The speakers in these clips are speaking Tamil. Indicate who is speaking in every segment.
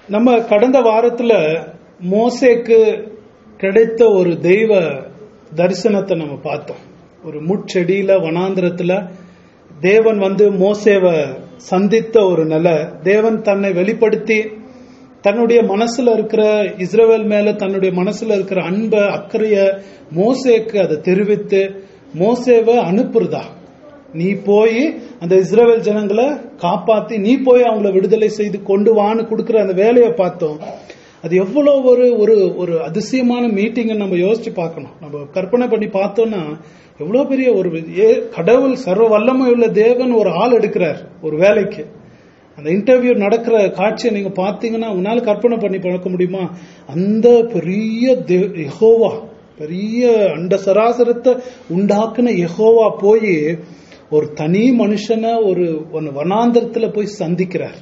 Speaker 1: நம்ம கடந்த வாரத்துல மோசேக்கு கிடைத்த ஒரு தெய்வ தரிசனத்தை நம்ம பார்த்தோம் ஒரு முட்செடியில வனாந்திரத்துல தேவன் வந்து மோசேவை சந்தித்த ஒரு நிலை தேவன் தன்னை வெளிப்படுத்தி தன்னுடைய மனசுல இருக்கிற இஸ்ரவேல் மேல தன்னுடைய மனசுல இருக்கிற அன்பை அக்கறைய மோசேக்கு அதை தெரிவித்து மோசேவை அனுப்புறதா நீ போய் அந்த இஸ்ரவேல் ஜனங்களை காப்பாத்தி நீ போய் அவங்கள விடுதலை செய்து கொண்டு வான்னு கொடுக்கிற அந்த வேலையை பார்த்தோம் அது எவ்வளவு ஒரு ஒரு ஒரு அதிசயமான மீட்டிங்கை நம்ம யோசிச்சு பார்க்கணும் நம்ம கற்பனை பண்ணி பார்த்தோம்னா எவ்வளவு பெரிய ஒரு ஏ- கடவுள் சர்வ வல்லமை உள்ள தேவன் ஒரு ஆள் எடுக்கிறார் ஒரு வேலைக்கு அந்த இன்டர்வியூ நடக்கிற காட்சியை நீங்க பார்த்தீங்கன்னா உன்னால கற்பனை பண்ணி பார்க்க முடியுமா அந்த பெரிய தே- யெகோவா பெரிய அண்ட சராசரத்தை உண்டாக்குன யெகோவா போய் ஒரு தனி மனுஷனை ஒரு ஒரு வனாந்தரத்துல போய் சந்திக்கிறார்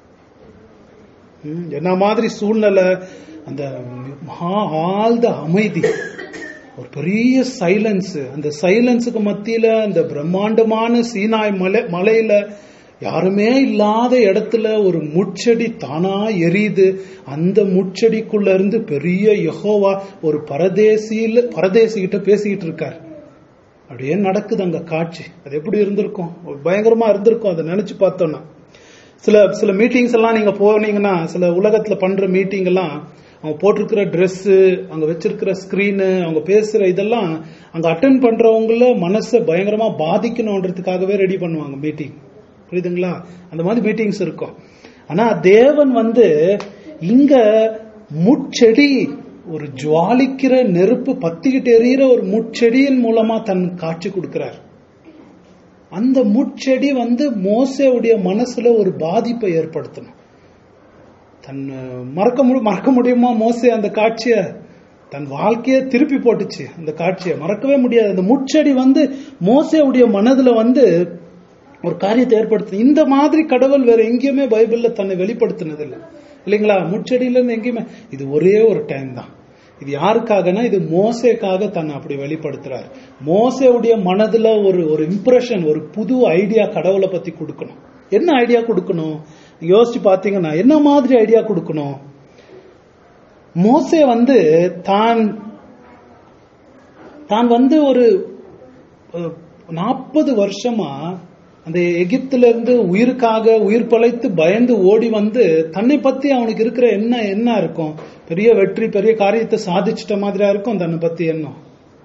Speaker 1: ம், என்ன மாதிரி சூழ்நிலை அந்த மகா ஆழ்ந்த அமைதி ஒரு பெரிய சைலன்ஸ் அந்த சைலன்ஸுக்கு மத்தியில அந்த பிரம்மாண்டமான சீனாய் மலை மலையில யாருமே இல்லாத இடத்துல ஒரு முட்செடி தானா எரியுது அந்த முட்செடிக்குள்ள இருந்து பெரிய யெகோவா ஒரு பரதேசியில பரதேசிகிட்ட பேசிக்கிட்டு இருக்கார் அப்படியே நடக்குது அங்க காட்சி அது எப்படி இருந்திருக்கும் ஒரு பயங்கரமா இருந்திருக்கும் அதை நினைச்சு பார்த்தோம்னா சில சில மீட்டிங்ஸ் எல்லாம் நீங்க போனீங்கன்னா சில உலகத்துல பண்ற மீட்டிங் எல்லாம் அவங்க போட்டிருக்கிற Dress அங்க வச்சிருக்கிற ஸ்கிரீனு அவங்க பேசுற இதெல்லாம் அங்க அட்டன் பண்றவங்கள மனசை பயங்கரமா பாதிக்கணுன்றதுக்காகவே ரெடி பண்ணுவாங்க மீட்டிங் புரியுதுங்களா அந்த மாதிரி மீட்டிங்ஸ் இருக்கும் ஆனா தேவன் வந்து இங்க முட்செடி ஒரு ஜுவாலிக்கிற நெருப்பு பத்திக்கிட்டு எரியிற ஒரு முட்செடியின் மூலமா தன் காட்சி கொடுக்கிறார் அந்த முட்செடி வந்து மோசேவுடைய மனசுல ஒரு பாதிப்பை ஏற்படுத்தணும் தன் அஹ், மறக்க முடி மறக்க முடியுமா மோசே அந்த காட்சிய தன் வாழ்க்கையை திருப்பி போட்டுச்சு அந்த காட்சியை மறக்கவே முடியாது அந்த முட்செடி வந்து மோசேவுடைய மனதுல வந்து ஒரு காரியத்தை ஏற்படுத்து இந்த மாதிரி கடவுள் வேற எங்கேயுமே பைபிள்ல தன்னை வெளிப்படுத்தினது இல்லை இல்லைங்களா முட்செடியில இருந்து எங்கேயுமே இது ஒரே ஒரு டைம் தான் இது யாருக்காகனா இது மோசேக்காக தன்னை அப்படி வெளிப்படுத்துறாரு மோசேவுடைய மனதுல ஒரு ஒரு இம்ப்ரெஷன் ஒரு புது ஐடியா கடவுளை பத்தி கொடுக்கணும் என்ன ஐடியா கொடுக்கணும் யோசிச்சு பாத்தீங்கன்னா என்ன மாதிரி ஐடியா கொடுக்கணும் மோசே வந்து தான் தான் வந்து ஒரு நாற்பது வருஷமா அந்த எகிப்துல இருந்து உயிருக்காக உயிர் பழைத்து பயந்து ஓடி வந்து தன்னை பத்தி அவனுக்கு இருக்கிற என்ன என்ன இருக்கும் பெரிய வெற்றி பெரிய காரியத்தை சாதிச்சிட்ட மாதிரியா இருக்கும் தன்னை பத்தி எண்ணம்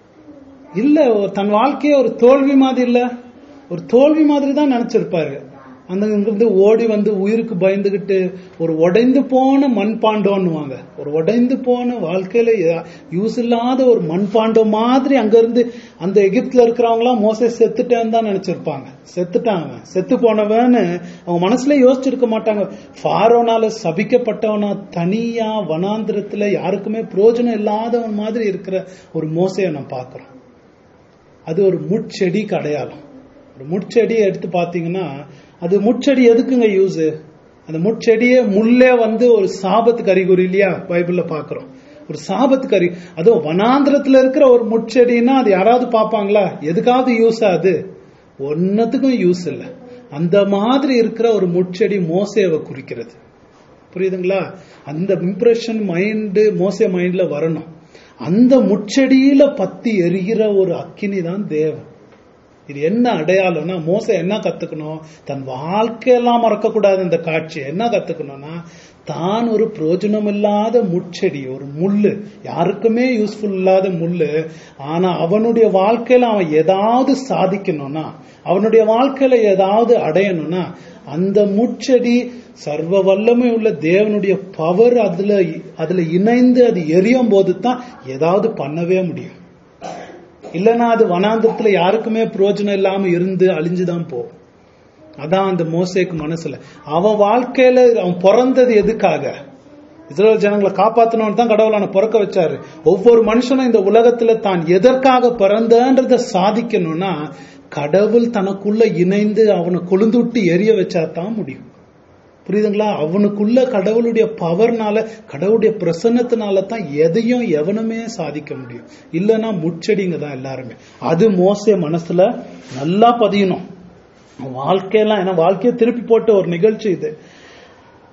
Speaker 1: இல்ல ஒரு- தன் வாழ்க்கையே ஒரு தோல்வி மாதிரி இல்ல ஒரு தோல்வி மாதிரி தான் நினைச்சிருப்பாரு அந்த இங்கிருந்து ஓடி வந்து உயிருக்கு பயந்துகிட்டு ஒரு உடைந்து போன மண்பாண்டோன்னுவாங்க ஒரு உடைந்து போன வாழ்க்கையில யூஸ் இல்லாத ஒரு மண்பாண்டம் மாதிரி அங்க இருந்து அந்த எகிப்துல இருக்கிறவங்களாம் மோசே செத்துட்டேன்னு தான் நினைச்சிருப்பாங்க செத்துட்டான் அவன் செத்து போனவன்னு அவங்க மனசுல யோசிச்சிருக்க மாட்டாங்க ஃபாரோனால சபிக்கப்பட்டவனா தனியா வனாந்திரத்துல யாருக்குமே பிரயோஜனம் இல்லாதவன் மாதிரி இருக்கிற ஒரு மோசையை நான் பார்க்கிறோம் அது ஒரு முட்செடிக்கு அடையாளம் ஒரு முட்செடியை எடுத்து பார்த்தீங்கன்னா அது முட்செடி எதுக்குங்க யூஸ் அந்த முட்செடியே முள்ளே வந்து ஒரு சாபத்துக்கு அறிகுறி இல்லையா பைபிள்ல பார்க்கிறோம் ஒரு சாபத்துக்கு அறி அதுவும் வனாந்திரத்துல இருக்கிற ஒரு முட்செடின்னா அது யாராவது பார்ப்பாங்களா எதுக்காவது யூஸ் ஆகுது ஒன்னத்துக்கும் யூஸ் இல்லை அந்த மாதிரி இருக்கிற ஒரு முட்செடி மோசேவை குறிக்கிறது புரியுதுங்களா அந்த இம்ப்ரெஷன் மைண்டு மோசே மைண்ட்ல வரணும் அந்த முச்செடியில பத்தி எரிகிற ஒரு அக்கினி தான் தேவன் இது என்ன அடையாளம்னா மோச என்ன கத்துக்கணும் தன் வாழ்க்கையெல்லாம் மறக்க கூடாது இந்த காட்சியை என்ன கத்துக்கணும்னா தான் ஒரு பிரயோஜனம் இல்லாத முட்செடி ஒரு முள்ளு யாருக்குமே யூஸ்ஃபுல் இல்லாத முள்ளு ஆனா அவனுடைய வாழ்க்கையில அவன் ஏதாவது சாதிக்கணும்னா அவனுடைய வாழ்க்கையில ஏதாவது அடையணும்னா அந்த முட்செடி சர்வ வல்லமை உள்ள தேவனுடைய பவர் அதுல அதுல இணைந்து அது எரியும் போது தான் ஏதாவது பண்ணவே முடியும் இல்லைன்னா அது வனாந்தரத்துல யாருக்குமே பிரயோஜனம் இல்லாம இருந்து அழிஞ்சுதான் போகும் அதான் அந்த மோசேக்கு மனசுல அவன் வாழ்க்கையில அவன் பிறந்தது எதுக்காக இஸ்ரேல் ஜனங்களை காப்பாத்தணும்னு தான் கடவுள் அவனை பிறக்க வச்சாரு ஒவ்வொரு மனுஷனும் இந்த உலகத்துல தான் எதற்காக பிறந்தன்றத சாதிக்கணும்னா கடவுள் தனக்குள்ள இணைந்து அவனை கொழுந்துட்டு எரிய வச்சா தான் முடியும் புரியுதுங்களா அவனுக்குள்ள கடவுளுடைய பவர்னால கடவுளுடைய பிரசன்னத்தினால தான் எதையும் எவனுமே சாதிக்க முடியும் இல்லைன்னா முச்செடிங்க தான் எல்லாருமே அது மோசே மனசுல நல்லா பதியணும் வாழ்க்கையெல்லாம் ஏன்னா வாழ்க்கையை திருப்பி போட்ட ஒரு நிகழ்ச்சி இது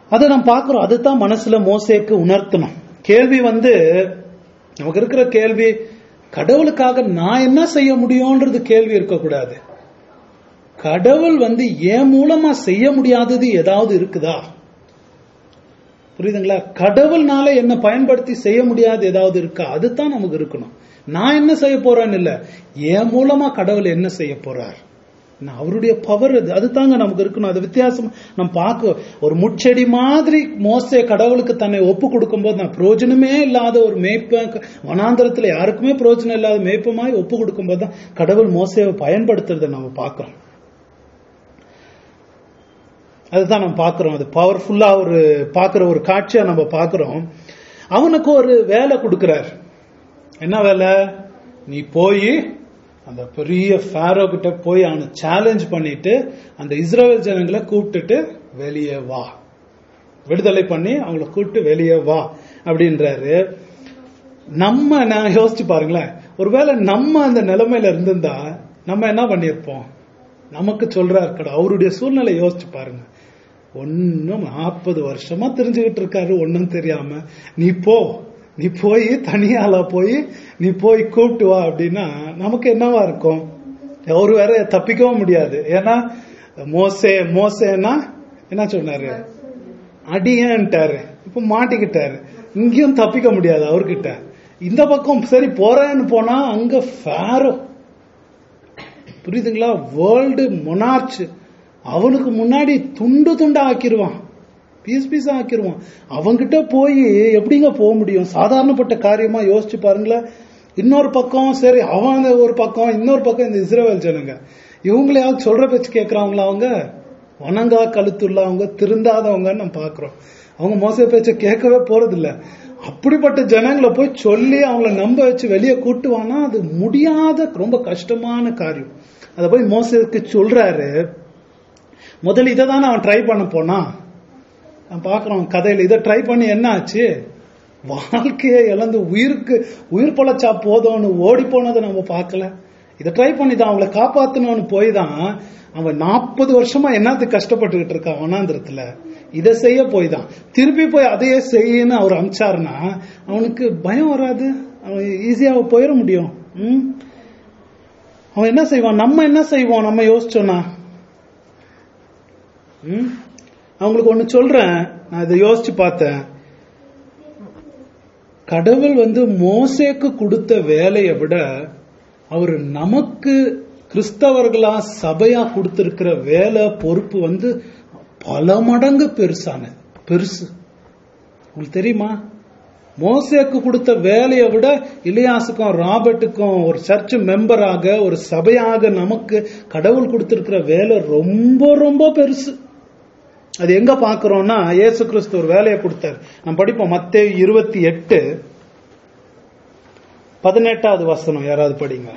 Speaker 1: அதை நாம் பார்க்கிறோம் அதுதான் மனசுல மோசேக்கு உணர்த்தணும் கேள்வி வந்து நமக்கு இருக்கிற கேள்வி கடவுளுக்காக நான் என்ன செய்ய முடியும்ன்றது கேள்வி இருக்கக்கூடாது கடவுள் வந்து என் மூலமா செய்ய முடியாதது ஏதாவது இருக்குதா புரியுதுங்களா கடவுள்னால என்ன பயன்படுத்தி செய்ய முடியாது ஏதாவது இருக்கா அதுதான் நமக்கு இருக்கணும் நான் என்ன செய்ய போறேன்னு இல்ல என் மூலமா கடவுள் என்ன செய்ய போறார் நான் அவருடைய பவர் அது அதுதாங்க நமக்கு இருக்கணும் அது வித்தியாசம் நம்ம பார்க்க ஒரு முச்செடி மாதிரி மோசே கடவுளுக்கு தன்னை ஒப்பு கொடுக்கும்போது நான் பிரயோஜனமே இல்லாத ஒரு மேய்ப்ப வனாந்தரத்துல யாருக்குமே பிரயோஜனம் இல்லாத மேய்ப்பமாய் ஒப்பு கொடுக்கும்போது தான் கடவுள் மோசேவை பயன்படுத்துறதை நம்ம பார்க்கிறோம் அதுதான் நம்ம பார்க்கிறோம் அது பவர்ஃபுல்லா ஒரு பார்க்கிற ஒரு காட்சியா நம்ம பார்க்கிறோம் அவனுக்கு ஒரு வேலை கொடுக்கிறார் என்ன வேலை நீ போய் அந்த பெரிய ஃபேரோ கிட்ட போய் அவனை சேலஞ்ச் பண்ணிட்டு அந்த இஸ்ரேல் ஜனங்களை கூப்பிட்டுட்டு வெளியே வா விடுதலை பண்ணி அவங்கள கூப்பிட்டு வெளியே வா அப்படின்றாரு நம்ம நான் யோசிச்சு பாருங்களேன் ஒருவேளை நம்ம அந்த நிலைமையில இருந்திருந்தா நம்ம என்ன பண்ணியிருப்போம் நமக்கு சொல்றாரு கடை அவருடைய சூழ்நிலை யோசிச்சு பாருங்க ஒன்னும் நாற்பது வருஷமா தெரிஞ்சுக்கிட்டு இருக்காரு ஒன்னும் தெரியாம நீ போ நீ போய் தனியால போய் நீ போய் கூப்பிட்டு வா அப்படின்னா நமக்கு என்னவா இருக்கும் அவரு வேற தப்பிக்கவும் முடியாது ஏன்னா மோசே மோசேனா என்ன சொன்னாரு அடியன்ட்டாரு இப்ப மாட்டிக்கிட்டாரு இங்கேயும் தப்பிக்க முடியாது அவர்கிட்ட இந்த பக்கம் சரி போறேன்னு போனா அங்க ஃபேரோ புரியுதுங்களா வேர்ல்டு மொனார்ச் அவனுக்கு முன்னாடி துண்டு துண்டா ஆக்கிடுவான் பீஸ் பீஸா ஆக்கிடுவான் அவங்கிட்ட போய் எப்படிங்க போக முடியும் சாதாரணப்பட்ட காரியமா யோசிச்சு பாருங்களேன் இன்னொரு பக்கம் சரி அவன் ஒரு பக்கம் இன்னொரு பக்கம் இந்த இஸ்ரேல் ஜனங்க இவங்களையாவது சொல்ற பேச்சு கேட்கறாங்களா அவங்க வணங்கா கழுத்துள்ளவங்க திருந்தாதவங்கன்னு நம்ம பாக்குறோம் அவங்க மோச பேச்ச கேட்கவே போறதில்ல அப்படிப்பட்ட ஜனங்களை போய் சொல்லி அவங்கள நம்ப வச்சு வெளியே கூட்டுவானா அது முடியாத ரொம்ப கஷ்டமான காரியம் அதை போய் மோசத்துக்கு சொல்றாரு முதல்ல இதை தானே அவன் ட்ரை பண்ண போனான் நான் பாக்குறோம் கதையில இதை ட்ரை பண்ணி என்ன ஆச்சு வாழ்க்கையை இழந்து உயிருக்கு உயிர் பொழைச்சா போதும்னு ஓடி போனதை நம்ம பார்க்கல இதை ட்ரை பண்ணி தான் அவங்கள காப்பாத்தணும்னு போய் தான் அவன் நாற்பது வருஷமா என்னத்துக்கு கஷ்டப்பட்டுக்கிட்டு இருக்கான் வனாந்திரத்துல இதை செய்ய போய் தான் திருப்பி போய் அதையே செய்யன்னு அவர் அமிச்சாருன்னா அவனுக்கு பயம் வராது அவன் ஈஸியா போயிட முடியும் ம்? அவன் என்ன செய்வான் நம்ம என்ன செய்வோம் நம்ம யோசிச்சோம்னா ம்? அவங்களுக்கு ஒண்ணு சொல்றேன் நான் இதை யோசிச்சு பார்த்தேன் கடவுள் வந்து மோசேக்கு கொடுத்த வேலையை விட அவர் நமக்கு கிறிஸ்தவர்களா சபையா கொடுத்திருக்கிற வேலை பொறுப்பு வந்து பல மடங்கு பெருசானது பெருசு உங்களுக்கு தெரியுமா மோசேக்கு கொடுத்த வேலையை விட இலியாசுக்கும் ராபர்ட்டுக்கும் ஒரு சர்ச் மெம்பராக ஒரு சபையாக நமக்கு கடவுள் கொடுத்திருக்கிற வேலை ரொம்ப ரொம்ப பெருசு அது எங்க பாக்குறோம்னா இயேசு கிறிஸ்து ஒரு வேலையை கொடுத்தார் நம்ம படிப்போம் மத்தே இருபத்தி எட்டு பதினெட்டாவது வசனம் யாராவது படிங்க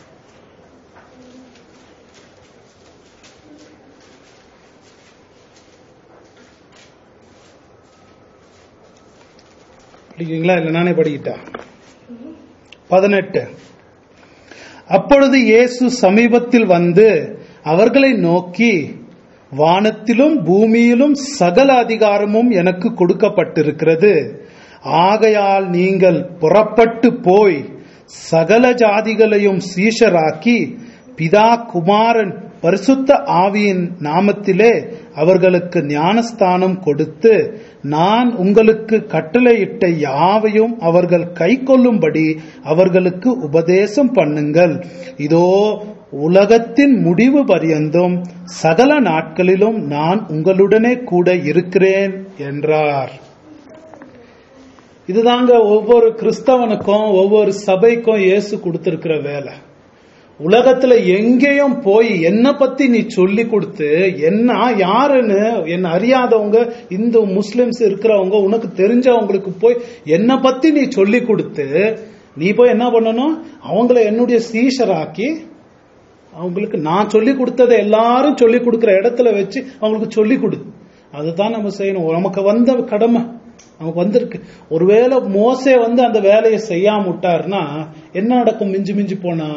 Speaker 1: படிக்கிறீங்களா இல்ல நானே படிக்கிட்டா பதினெட்டு அப்பொழுது இயேசு சமீபத்தில் வந்து அவர்களை நோக்கி வானத்திலும் பூமியிலும் சகல அதிகாரமும் எனக்கு கொடுக்கப்பட்டிருக்கிறது ஆகையால் நீங்கள் புறப்பட்டு போய் சகல ஜாதிகளையும் சீஷராக்கி பிதா குமாரன் பரிசுத்த ஆவியின் நாமத்திலே அவர்களுக்கு ஞானஸ்தானம் கொடுத்து நான் உங்களுக்கு கட்டளையிட்ட யாவையும் அவர்கள் கைக்கொள்ளும்படி அவர்களுக்கு உபதேசம் பண்ணுங்கள் இதோ உலகத்தின் முடிவு பரியந்தும் சகல நாட்களிலும் நான் உங்களுடனே கூட இருக்கிறேன் என்றார் இதுதாங்க ஒவ்வொரு கிறிஸ்தவனுக்கும் ஒவ்வொரு சபைக்கும் இயேசு கொடுத்திருக்கிற வேலை உலகத்துல எங்கேயும் போய் என்ன பத்தி நீ சொல்லி கொடுத்து என்ன யாருன்னு என்ன அறியாதவங்க இந்து முஸ்லிம்ஸ் இருக்கிறவங்க உனக்கு தெரிஞ்சவங்களுக்கு போய் என்ன பத்தி நீ சொல்லி கொடுத்து நீ போய் என்ன பண்ணணும் அவங்கள என்னுடைய சீஷராக்கி அவங்களுக்கு நான் சொல்லி கொடுத்ததை எல்லாரும் சொல்லி கொடுக்கிற இடத்துல வச்சு அவங்களுக்கு சொல்லி கொடு அதுதான் நம்ம செய்யணும் நமக்கு வந்த கடமை நமக்கு வந்திருக்கு ஒருவேளை மோசே வந்து அந்த வேலையை செய்யாம விட்டாருன்னா என்ன நடக்கும் மிஞ்சி மிஞ்சி போனா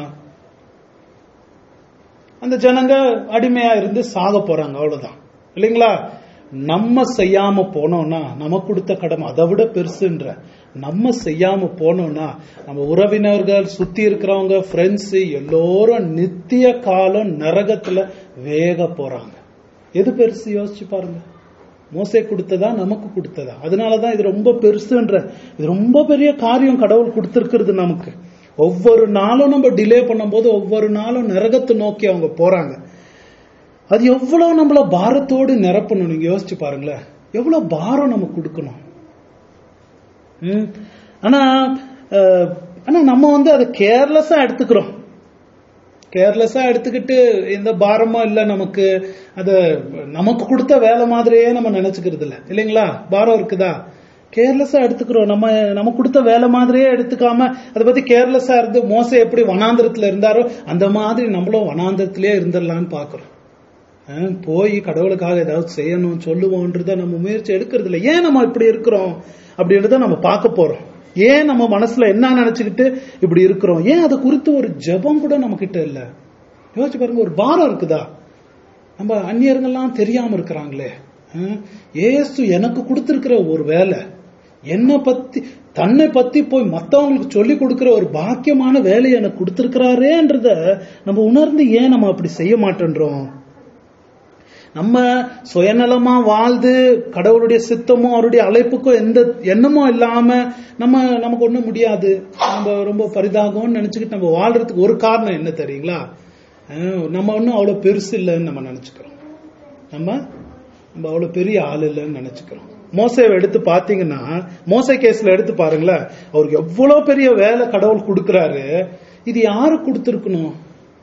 Speaker 1: அந்த ஜனங்க அடிமையா இருந்து சாக போறாங்க அவ்வளவுதான் இல்லைங்களா நம்ம செய்யாம போனோம்னா நமக்கு கொடுத்த கடமை அதை விட பெருசுன்ற நம்ம செய்யாம போனோம்னா நம்ம உறவினர்கள் சுத்தி இருக்கிறவங்க ஃப்ரெண்ட்ஸ் எல்லோரும் நித்திய காலம் நரகத்துல வேக போறாங்க எது பெருசு யோசிச்சு பாருங்க மோசே கொடுத்ததா நமக்கு கொடுத்ததா அதனாலதான் இது ரொம்ப பெருசுன்ற இது ரொம்ப பெரிய காரியம் கடவுள் கொடுத்திருக்கிறது நமக்கு ஒவ்வொரு நாளும் நம்ம டிலே பண்ணும்போது ஒவ்வொரு நாளும் நரகத்தை நோக்கி அவங்க போறாங்க அது எவ்வளவு நம்மள பாரத்தோடு நிரப்பணும் நீங்க யோசிச்சு பாருங்களேன் எவ்வளவு பாரம் நம்ம கொடுக்கணும் ம். ஆனா அஹ், ஆனா நம்ம வந்து அதை கேர்லெஸ்ஸா எடுத்துக்கிறோம் கேர்லெஸ்ஸா எடுத்துக்கிட்டு எந்த பாரமும் இல்ல நமக்கு அத நமக்கு கொடுத்த வேலை மாதிரியே நம்ம நினைச்சுக்கிறது இல்ல இல்லைங்களா பாரம் இருக்குதா கேர்லெஸ்ஸா எடுத்துக்கிறோம் நம்ம நம்ம கொடுத்த வேலை மாதிரியே எடுத்துக்காம அதை பத்தி கேர்லெஸ்ஸா இருந்து மோசம் எப்படி வனாந்திரத்துல இருந்தாரோ அந்த மாதிரி நம்மளும் வனாந்திரத்திலே இருந்துடலான்னு பாக்குறோம் அஹ் போய் கடவுளுக்காக ஏதாவது செய்யணும் சொல்லுவோன்றத நம்ம முயற்சி எடுக்கிறது இல்லை ஏன் நம்ம இப்படி இருக்கிறோம் அப்படின்றத நம்ம பார்க்க போறோம் ஏன் நம்ம மனசுல என்ன நினைச்சுக்கிட்டு இப்படி இருக்கிறோம் ஏன் அதை குறித்து ஒரு ஜெபம் கூட நம்ம கிட்ட இல்ல யோசிச்சு பாருங்க ஒரு பாரம் இருக்குதா நம்ம அந்நியர்கள்லாம் தெரியாம இருக்கிறாங்களே அஹ் ஏசு எனக்கு கொடுத்திருக்கிற ஒரு வேலை என்ன பத்தி தன்னை பத்தி போய் மத்தவங்களுக்கு சொல்லி கொடுக்கிற ஒரு பாக்கியமான வேலையை எனக்கு கொடுத்திருக்கிறாரேன்றத நம்ம உணர்ந்து ஏன் நம்ம அப்படி செய்ய மாட்டேன்றோம் நம்ம சுயநலமா வாழ்ந்து கடவுளுடைய சித்தமும் அவருடைய அழைப்புக்கும் எந்த எண்ணமும் இல்லாம நம்ம நமக்கு ஒண்ணும் முடியாது நம்ம ரொம்ப பரிதாகம்னு நினைச்சுக்கிட்டு நம்ம வாழ்றதுக்கு ஒரு காரணம் என்ன தெரியுங்களா அஹ் நம்ம ஒன்றும் அவ்வளவு பெருசு இல்லைன்னு நம்ம நினைச்சுக்கிறோம் நம்ம நம்ம அவ்வளவு பெரிய ஆள் இல்லைன்னு நினைச்சுக்கிறோம் மோசையை எடுத்து பாத்தீங்கன்னா மோசை கேஸ்ல எடுத்து பாருங்களேன் அவருக்கு எவ்வளவு பெரிய வேலை கடவுள் கொடுக்கறாரு இது யாரு கொடுத்திருக்கணும்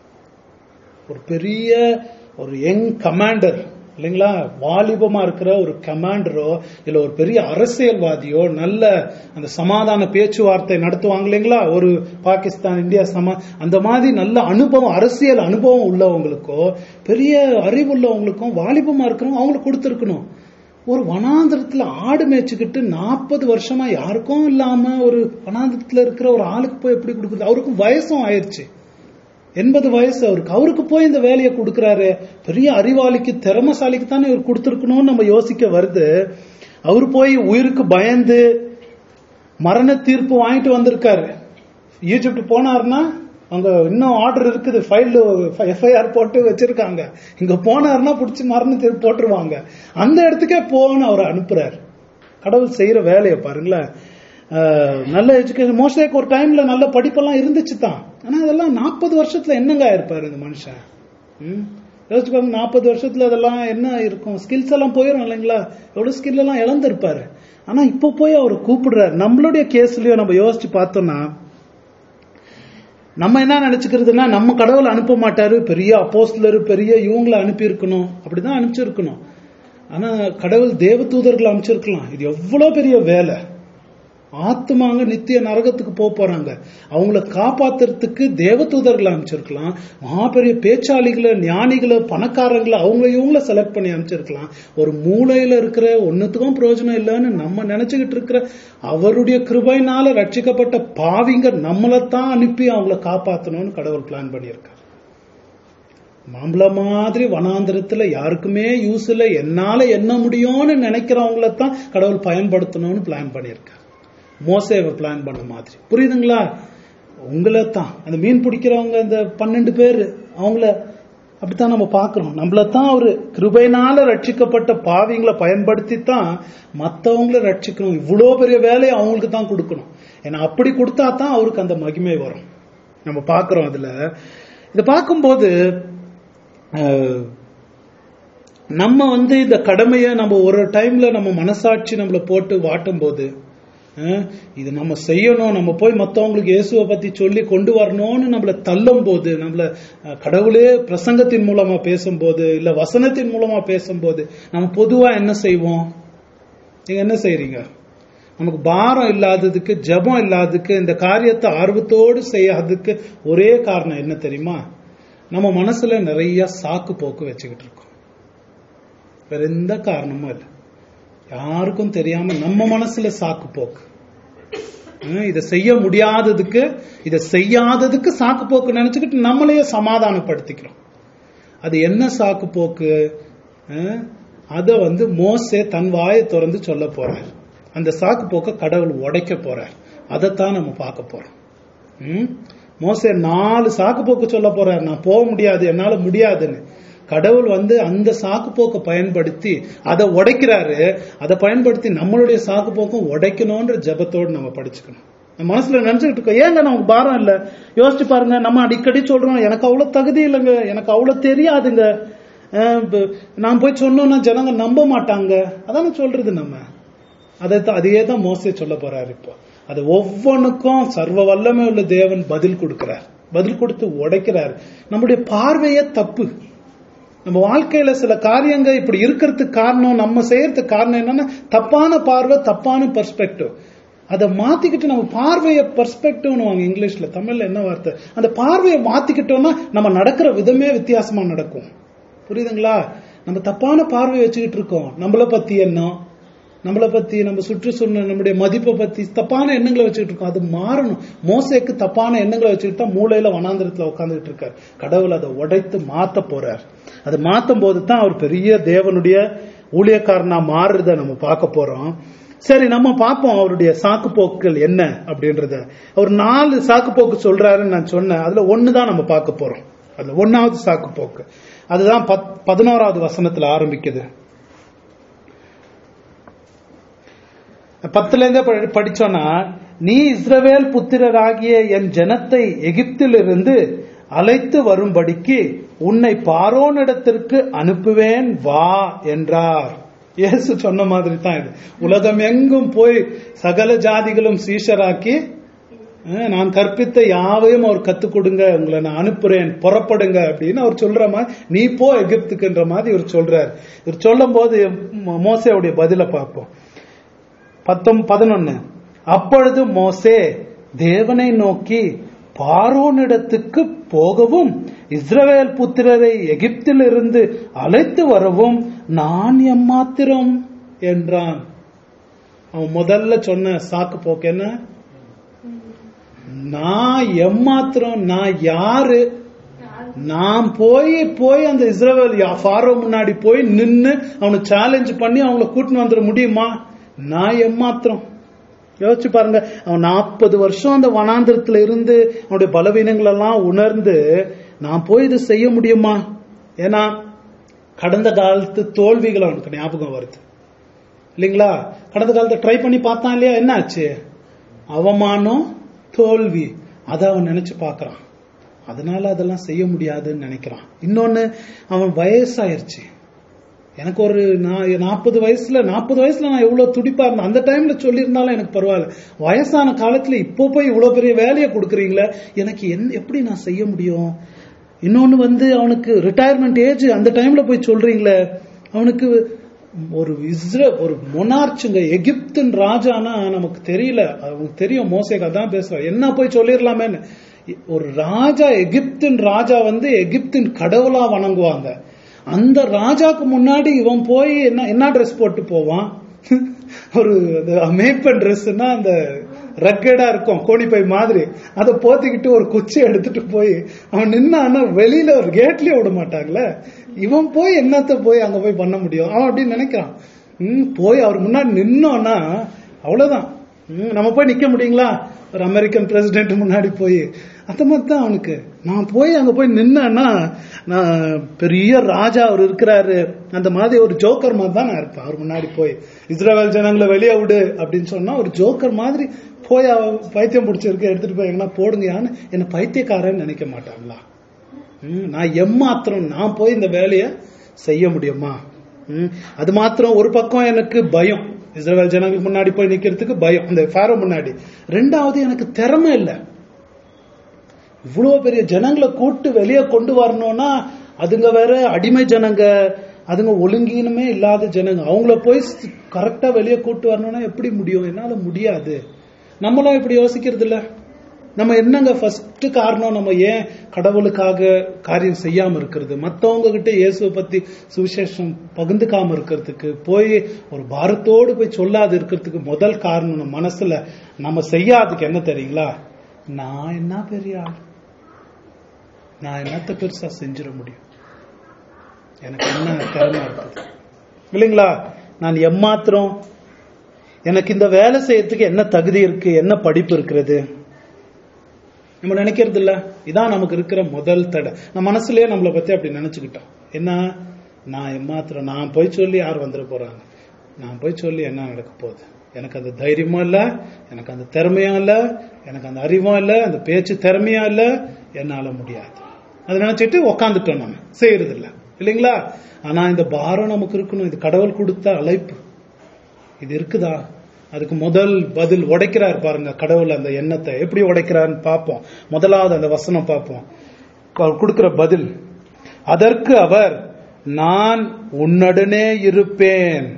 Speaker 1: ஒரு பெரிய ஒரு யங் கமாண்டர் இல்லைங்களா வாலிபமா இருக்கிற ஒரு கமாண்டரோ இல்ல ஒரு பெரிய அரசியல்வாதியோ நல்ல அந்த சமாதான பேச்சுவார்த்தை நடத்துவாங்க இல்லைங்களா ஒரு பாகிஸ்தான் இந்தியா சமா அந்த மாதிரி நல்ல அனுபவம் அரசியல் அனுபவம் உள்ளவங்களுக்கோ பெரிய அறிவுள்ளவங்களுக்கும் வாலிபமா இருக்கிறவங்க அவங்களுக்கு கொடுத்துருக்கணும் ஒரு வனாந்திரத்துல ஆடு மேய்ச்சிக்கிட்டு நாற்பது வருஷமா யாருக்கும் இல்லாம ஒரு வனாந்திரத்துல இருக்கிற ஒரு ஆளுக்கு போய் எப்படி கொடுக்குறது அவருக்கும் வயசும் ஆயிருச்சு எண்பது வயசு அவருக்கு அவருக்கு போய் இந்த வேலையை கொடுக்கறாரு பெரிய அறிவாளிக்கு திறமசாலிக்கு தானே இவர் கொடுத்துருக்கணும்னு நம்ம யோசிக்க வருது அவர் போய் உயிருக்கு பயந்து மரண தீர்ப்பு வாங்கிட்டு வந்திருக்காரு ஈஜிப்ட் போனாருன்னா அங்க இன்னும் ஆர்டர் இருக்குது ஃபைல் எஃப்ஐஆர் போட்டு வச்சிருக்காங்க இங்க போனாருன்னா பிடிச்சி மரண தீர்ப்பு போட்டுருவாங்க அந்த இடத்துக்கே போன்னு அவர் அனுப்புறாரு கடவுள் செய்யற வேலையை பாருங்களேன் அஹ், நல்ல எஜுகேஷன் மோஸ்ட்லேக்கு ஒரு டைம்ல நல்ல படிப்பெல்லாம் இருந்துச்சு தான் ஆனா அதெல்லாம் நாற்பது வருஷத்துல என்னங்க ஆயிருப்பாரு இந்த மனுஷன் ம்? யோசிச்சு பாருங்க நாற்பது வருஷத்துல அதெல்லாம் என்ன இருக்கும் ஸ்கில்ஸ் எல்லாம் போயிடும் இல்லைங்களா எவ்வளவு ஸ்கில் எல்லாம் இழந்திருப்பாரு ஆனா இப்ப போய் அவர் கூப்பிடுறாரு நம்மளுடைய கேஸ்லயும் நம்ம யோசிச்சு பார்த்தோம்னா நம்ம என்ன நினைச்சுக்கிறதுனா நம்ம கடவுள் அனுப்ப மாட்டாரு பெரிய அப்போஸ்லர் பெரிய இவங்களை அனுப்பி இருக்கணும் அப்படிதான் அனுப்பிச்சிருக்கணும் ஆனா கடவுள் தேவதூதர்களை அனுப்பிச்சிருக்கலாம் இது எவ்வளவு பெரிய வேலை ஆத்துமாங்க நித்திய நரகத்துக்கு போக போறாங்க அவங்கள காப்பாத்துறதுக்கு தேவதூதர்களை அனுப்பிச்சிருக்கலாம் மகா பெரிய பேச்சாளிகளை ஞானிகளை பணக்காரங்களை அவங்க இவங்கள செலக்ட் பண்ணி அனுப்பிச்சிருக்கலாம் ஒரு மூலையில இருக்கிற ஒன்னுத்துக்கும் பிரயோஜனம் இல்லைன்னு நம்ம நினைச்சுக்கிட்டு இருக்கிற அவருடைய கிருபையினால ரட்சிக்கப்பட்ட பாவிங்க நம்மளைத்தான் அனுப்பி அவங்கள காப்பாத்தணும்னு கடவுள் பிளான் பண்ணியிருக்கார் மாம்பழ மாதிரி வனாந்திரத்துல யாருக்குமே யூஸ் இல்லை என்னால என்ன முடியும்னு நினைக்கிறவங்கள தான் கடவுள் பயன்படுத்தணும்னு பிளான் பண்ணியிருக்கார் மோசேவை பிளான் பண்ண மாதிரி புரியுதுங்களா உங்களை தான் அந்த மீன் பிடிக்கிறவங்க இந்த பன்னெண்டு பேர் அவங்கள அப்படித்தான் நம்ம பார்க்கிறோம் நம்மள தான் அவரு கிருபையினால ரட்சிக்கப்பட்ட பாவிங்களை பயன்படுத்தி தான் மற்றவங்கள ரட்சிக்கணும் இவ்வளோ பெரிய வேலையை அவங்களுக்கு தான் கொடுக்கணும் ஏன்னா அப்படி கொடுத்தா தான் அவருக்கு அந்த மகிமை வரும் நம்ம பார்க்கிறோம் அதுல இதை பார்க்கும்போது அஹ், நம்ம வந்து இந்த கடமையை நம்ம ஒரு டைம்ல நம்ம மனசாட்சி நம்மள போட்டு வாட்டும் போது அஹ், இது நம்ம செய்யணும் நம்ம போய் மத்தவங்களுக்கு இயேசுவை பத்தி சொல்லி கொண்டு வரணும்னு நம்மள தள்ளும் போது நம்மள அஹ், கடவுளே பிரசங்கத்தின் மூலமா பேசும்போது இல்ல வசனத்தின் மூலமா பேசும்போது நம்ம பொதுவா என்ன செய்வோம் நீங்க என்ன செய்றீங்க நமக்கு பாரம் இல்லாததுக்கு ஜெபம் இல்லாததுக்கு இந்த காரியத்தை ஆர்வத்தோடு செய்யாததுக்கு ஒரே காரணம் என்ன தெரியுமா நம்ம மனசுல நிறைய சாக்கு போக்கு வச்சுக்கிட்டு இருக்கோம் வேற எந்த காரணமும் இல்லை யாருக்கும் தெரியாம நம்ம மனசுல சாக்கு போக்கு ஹம், இதை செய்ய முடியாததுக்கு இதை செய்யாததுக்கு சாக்கு போக்கு நினைச்சுக்கிட்டு நம்மளையே சமாதானப்படுத்திக்கிறோம் அது என்ன சாக்கு போக்கு ஹம், அத வந்து மோசே தன் வாயை திறந்து சொல்ல போறார் அந்த சாக்கு போக்க கடவுள் உடைக்க போறார் அதைத்தான் நம்ம பார்க்க போறோம் ம்? மோசே நாலு சாக்கு போக்கு சொல்ல போறார் நான் போக முடியாது என்னால முடியாதுன்னு கடவுள் வந்து அந்த சாக்கு போக்கை பயன்படுத்தி அதை உடைக்கிறாரு அதை பயன்படுத்தி நம்மளுடைய சாக்கு போக்கும் உடைக்கணும்ன்ற ஜெபத்தோடு நம்ம படிச்சுக்கணும் நம்ம மனசுல நினைச்சுக்கிட்டு இருக்கோம் ஏங்க நமக்கு பாரம் இல்ல யோசிச்சு பாருங்க நம்ம அடிக்கடி சொல்றோம் எனக்கு அவ்வளவு தகுதி இல்லைங்க எனக்கு அவ்வளவு தெரியாதுங்க அஹ் இப்ப நான் போய் சொன்னோம்னா ஜனங்க நம்ப மாட்டாங்க அதானே சொல்றது நம்ம அதை அதையே தான் மோசே சொல்ல போறாரு இப்போ அது ஒவ்வொன்றுக்கும் சர்வ வல்லமை உள்ள தேவன் பதில் கொடுக்கிறார் பதில் கொடுத்து உடைக்கிறார் நம்முடைய பார்வையே தப்பு நம்ம வாழ்க்கையில சில காரியங்க இப்படி இருக்கிறதுக்கு காரணம் நம்ம செய்யறதுக்கு காரணம் என்னன்னா தப்பான பார்வை தப்பான பெர்ஸ்பெக்டிவ் அதை மாத்திக்கிட்டு நம்ம பார்வையை பெர்ஸ்பெக்டிவ்னு வாங்க இங்கிலீஷ்ல தமிழ்ல என்ன வார்த்தை அந்த பார்வையை மாத்திக்கிட்டோம்னா நம்ம நடக்கிற விதமே வித்தியாசமா நடக்கும் புரியுதுங்களா நம்ம தப்பான பார்வை வச்சுக்கிட்டு இருக்கோம் நம்மளை பத்தி எண்ணம் நம்மளை பத்தி நம்ம சுற்றுச்சூழல் நம்முடைய மதிப்பை பத்தி தப்பான எண்ணங்களை வச்சுக்கிட்டு இருக்கோம் அது மாறணும் மோசேக்கு தப்பான எண்ணங்களை வச்சுக்கிட்டு தான் மூளையில வனாந்திரத்துல உட்காந்துட்டு இருக்கார் கடவுள் அதை உடைத்து மாத்த போறார் அதை மாத்தும் போது தான் அவர் பெரிய தேவனுடைய ஊழியக்காரனா மாறுறத நம்ம பார்க்க போறோம் சரி நம்ம பார்ப்போம் அவருடைய சாக்கு போக்குகள் என்ன அப்படின்றத அவர் நாலு சாக்கு போக்கு சொல்றாருன்னு நான் சொன்னேன் அதுல ஒண்ணுதான் நம்ம பார்க்க போறோம் அதுல ஒன்னாவது சாக்கு போக்கு அதுதான் பத்- பதினோராவது வசனத்துல ஆரம்பிக்குது பத்துல இருந்தே படி- படிச்சோம்னா நீ இஸ்ரவேல் புத்திரராகிய என் ஜனத்தை எகிப்திலிருந்து அழைத்து வரும்படிக்கு உன்னை பார்வோனிடத்திற்கு அனுப்புவேன் வா என்றார் இயேசு சொன்ன மாதிரி தான் இது உலகம் எங்கும் போய் சகல ஜாதிகளும் சீஷராக்கி அஹ், நான் கற்பித்த யாவையும் அவர் கத்துக் கொடுங்க உங்களை நான் அனுப்புறேன் புறப்படுங்க அப்படின்னு அவர் சொல்ற மாதிரி நீ போ எகிப்துக்குன்ற மாதிரி இவர் சொல்றார் இவர் சொல்லும் போது மோ- மோசேவுடைய பதில பார்ப்போம் பத்தொம் பதினொன்னு அப்பொழுது மோசே தேவனை நோக்கி பார்வோனிடத்துக்கு போகவும் இஸ்ரவேல் புத்திரரை எகிப்திலிருந்து அழைத்து வரவும் நான் எம்மாத்திரம் என்றான் அவன் முதல்ல சொன்ன சாக்கு போக்கு என்ன நான் எம்மாத்திரம் நான் யாரு நான் போய் போய் அந்த இஸ்ரவேல் யா- ஃபாரோ முன்னாடி போய் நின்னு அவனை சேலஞ்ச் பண்ணி அவங்கள கூட்டின்னு வந்துட முடியுமா நான் எம்மாத்திரம் யோசிச்சு பாருங்க அவன் நாற்பது வருஷம் அந்த வனாந்திரத்துல இருந்து அவனுடைய பலவீனங்கள் எல்லாம் உணர்ந்து நான் போய் இது செய்ய முடியுமா ஏன்னா கடந்த காலத்து தோல்விகள் அவனுக்கு ஞாபகம் வருது இல்லைங்களா கடந்த காலத்தை ட்ரை பண்ணி பார்த்தான் இல்லையா என்ன ஆச்சு அவமானம் தோல்வி அதை அவன் நினைச்சு பார்க்கறான் அதனால அதெல்லாம் செய்ய முடியாதுன்னு நினைக்கிறான் இன்னொன்னு அவன் வயசாயிருச்சு எனக்கு ஒரு நாற்பது வயசுல நாற்பது வயசுல நான் எவ்வளவு துடிப்பா இருந்தேன் அந்த டைம்ல சொல்லியிருந்தாலும் எனக்கு பரவாயில்ல வயசான காலத்துல இப்போ போய் இவ்வளவு பெரிய வேலையை கொடுக்குறீங்களே எனக்கு என்ன எப்படி நான் செய்ய முடியும் இன்னொன்னு வந்து அவனுக்கு ரிட்டையர்மெண்ட் ஏஜ் அந்த டைம்ல போய் சொல்றீங்களே அவனுக்கு ஒரு இஸ்ர ஒரு மொனார்ச்சுங்க எகிப்தின் ராஜானா நமக்கு தெரியல அவனுக்கு தெரியும் மோசேக்கு அதான் பேசுறான் என்ன போய் சொல்லிடலாமேன்னு ஒரு ராஜா எகிப்தின் ராஜா வந்து எகிப்தின் கடவுளா வணங்குவாங்க அந்த ராஜாக்கு முன்னாடி இவன் போய் என்ன என்ன ட்ரெஸ் போட்டு போவான் ஒரு மேப்பன் ட்ரெஸ்னா அந்த ரக்கடா இருக்கும் கோணிப்பை மாதிரி அதை போத்திக்கிட்டு ஒரு குச்சி எடுத்துட்டு போய் அவன் நின்னான்னா வெளியில ஒரு கேட்லயே விட மாட்டாங்கல்ல இவன் போய் என்னத்த போய் அங்க போய் பண்ண முடியும் அவன் அப்படின்னு நினைக்கிறான் ம் போய் அவர் முன்னாடி நின்னோன்னா அவ்வளவுதான் ம், நம்ம போய் நிக்க முடியுங்களா ஒரு அமெரிக்கன் பிரசிடென்ட் முன்னாடி போய் அந்த மாதிரி தான் அவனுக்கு நான் போய் அங்க போய் நின்னேன்னா நான் பெரிய ராஜா அவர் இருக்கிறாரு அந்த மாதிரி ஒரு ஜோக்கர் மாதிரி தான் நான் இருப்பேன் அவர் முன்னாடி போய் இஸ்ரேல் ஜனங்களை வெளியே விடு அப்படின்னு சொன்னா ஒரு ஜோக்கர் மாதிரி போய் அவ பைத்தியம் பிடிச்சிருக்கு எடுத்துட்டு போய் எங்கன்னா போடுங்கயான்னு என்ன பைத்தியக்காரன்னு நினைக்க மாட்டாங்களா ம், நான் எம்மாத்திரம் நான் போய் இந்த வேலையை செய்ய முடியுமா ம், அது மாத்திரம் ஒரு பக்கம் எனக்கு பயம் இஸ்ரேல் ஜனங்களுக்கு முன்னாடி போய் நிக்கிறதுக்கு பயம் அந்த ஃபாரோ முன்னாடி ரெண்டாவது எனக்கு திறமை இல்லை இவ்வளவு பெரிய ஜனங்களை கூட்டு வெளியே கொண்டு வரணும்னா அதுங்க வேற அடிமை ஜனங்க அதுங்க ஒழுங்கீனமே இல்லாத ஜனங்க அவங்கள போய் கரெக்டா வெளியே கூட்டு வரணும்னா எப்படி முடியும் என்னால முடியாது நம்மளும் இப்படி யோசிக்கிறது இல்ல நம்ம என்னங்க ஃபர்ஸ்ட் காரணம் நம்ம ஏன் கடவுளுக்காக காரியம் செய்யாம இருக்கிறது மத்தவங்க கிட்ட இயேசுவை பத்தி சுவிசேஷம் பகிர்ந்துக்காம இருக்கிறதுக்கு போய் ஒரு பாரத்தோடு போய் சொல்லாது இருக்கிறதுக்கு முதல் காரணம் நம்ம மனசுல நம்ம செய்யாததுக்கு என்ன தெரியுங்களா நான் என்ன பெரிய ஆள் நான் என்னத்த பெருசா செஞ்சிட முடியும் எனக்கு என்ன திறமை இருக்குது இல்லைங்களா நான் எம்மாத்திரம் எனக்கு இந்த வேலை செய்யறதுக்கு என்ன தகுதி இருக்கு என்ன படிப்பு இருக்கிறது நம்ம நினைக்கிறது இல்ல இதான் நமக்கு இருக்கிற முதல் தடை நம்ம மனசுலயே நம்மளை பத்தி அப்படி நினைச்சுக்கிட்டோம் என்ன நான் எம்மாத்திரம் நான் போய் சொல்லி யார் வந்துட போறாங்க நான் போய் சொல்லி என்ன நடக்க போகுது எனக்கு அந்த தைரியமும் இல்ல எனக்கு அந்த திறமையும் இல்ல எனக்கு அந்த அறிவும் இல்ல அந்த பேச்சு திறமையும் இல்ல என்னால முடியாது அதை நினைச்சிட்டு உக்காந்துட்டோம் நம்ம செய்யறது இல்ல இல்லைங்களா ஆனா இந்த பாரம் நமக்கு இருக்கணும் இது கடவுள் கொடுத்த அழைப்பு இது இருக்குதா அதுக்கு முதல் பதில் உடைக்கிறார் பாருங்க கடவுள் அந்த எண்ணத்தை எப்படி உடைக்கிறாருன்னு பார்ப்போம் முதலாவது அந்த வசனம் பார்ப்போம் அவர் கொடுக்கிற பதில் அதற்கு அவர் நான் உன்னுடனே இருப்பேன்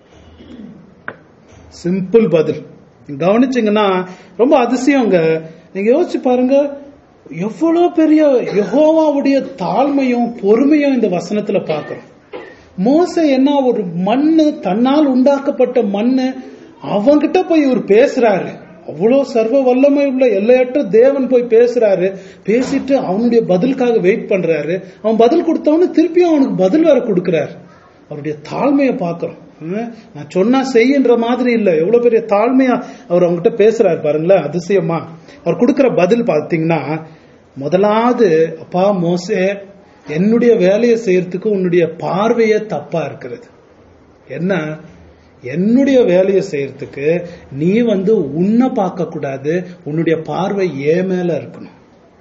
Speaker 1: சிம்பிள் பதில் கவனிச்சீங்கன்னா ரொம்ப அதிசயங்க நீங்க யோசிச்சு பாருங்க எவ்வளவு பெரிய யெகோவாவுடைய தாழ்மையும் பொறுமையும் இந்த வசனத்துல பார்க்கிறோம் மோச என்ன ஒரு மண்ணு தன்னால் உண்டாக்கப்பட்ட மண்ணு அவங்கிட்ட போய் இவர் பேசுறாரு அவ்வளவு சர்வ வல்லமை உள்ள எல்லையற்ற தேவன் போய் பேசுறாரு பேசிட்டு அவனுடைய பதிலுக்காக வெயிட் பண்றாரு அவன் பதில் கொடுத்தவனு திருப்பியும் அவனுக்கு பதில் வேற கொடுக்கிறாரு அவருடைய தாழ்மையை பார்க்கிறோம் ஹம், நான் சொன்னா செய்யன்ற மாதிரி இல்ல எவ்வளவு பெரிய தாழ்மையா அவர் அவங்ககிட்ட பேசுறாரு பாருங்களேன் அதிசயமா அவர் கொடுக்கிற பதில் பார்த்தீங்கன்னா முதலாவது அப்பா மோசே என்னுடைய வேலையை செய்யறதுக்கு உன்னுடைய பார்வையே தப்பா இருக்கிறது என்ன என்னுடைய வேலையை செய்யறதுக்கு நீ வந்து உன்னை பார்க்க கூடாது உன்னுடைய பார்வை ஏ மேல இருக்கணும்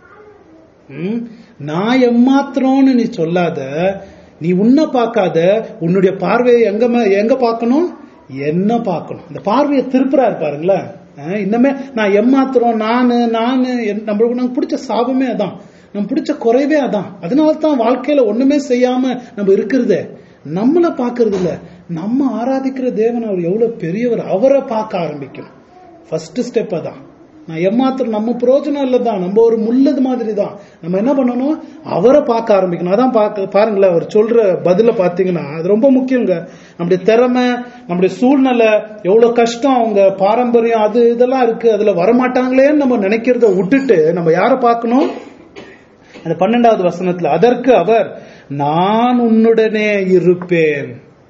Speaker 1: ம்? நான் எம்மாத்திரம்னு நீ சொல்லாத நீ உன்னை பார்க்காத உன்னுடைய பார்வையை எங்க மே- எங்க பார்க்கணும் என்ன பார்க்கணும் இந்த பார்வையை திருப்புறாரு பாருங்களேன் அஹ் இன்னமே நான் எம்மாத்திரம் நானு நானு என்- நம்மளுக்கு நமக்கு பிடிச்ச சாபமே அதான் நம்ம பிடிச்ச குறைவே அதான் அதனால தான் வாழ்க்கையில ஒண்ணுமே செய்யாம நம்ம இருக்கிறதே நம்மள பாக்குறது இல்ல நம்ம ஆராதிக்கிற தேவன் அவர் எவ்வளவு பெரியவர் அவரை பார்க்க ஆரம்பிக்கணும் ஃபர்ஸ்ட் ஸ்டெப் அதான் நான் ஏமாத்திரம் நம்ம பிரயோஜனம் இல்லதான் நம்ம ஒரு முள்ளது மாதிரி தான் நம்ம என்ன பண்ணணும் அவரை பார்க்க ஆரம்பிக்கணும் அதான் பார்க்க பாருங்களேன் அவர் சொல்ற பதில பாத்தீங்கன்னா அது ரொம்ப முக்கியங்க நம்முடைய திறமை நம்முடைய சூழ்நிலை எவ்வளவு கஷ்டம் அவங்க பாரம்பரியம் அது இதெல்லாம் இருக்கு அதுல வரமாட்டாங்களேன்னு நம்ம நினைக்கிறத விட்டுட்டு நம்ம யாரை பார்க்கணும் அந்த பன்னெண்டாவது வசனத்துல அதற்கு அவர் நான் உன்னுடனே இருப்பேன்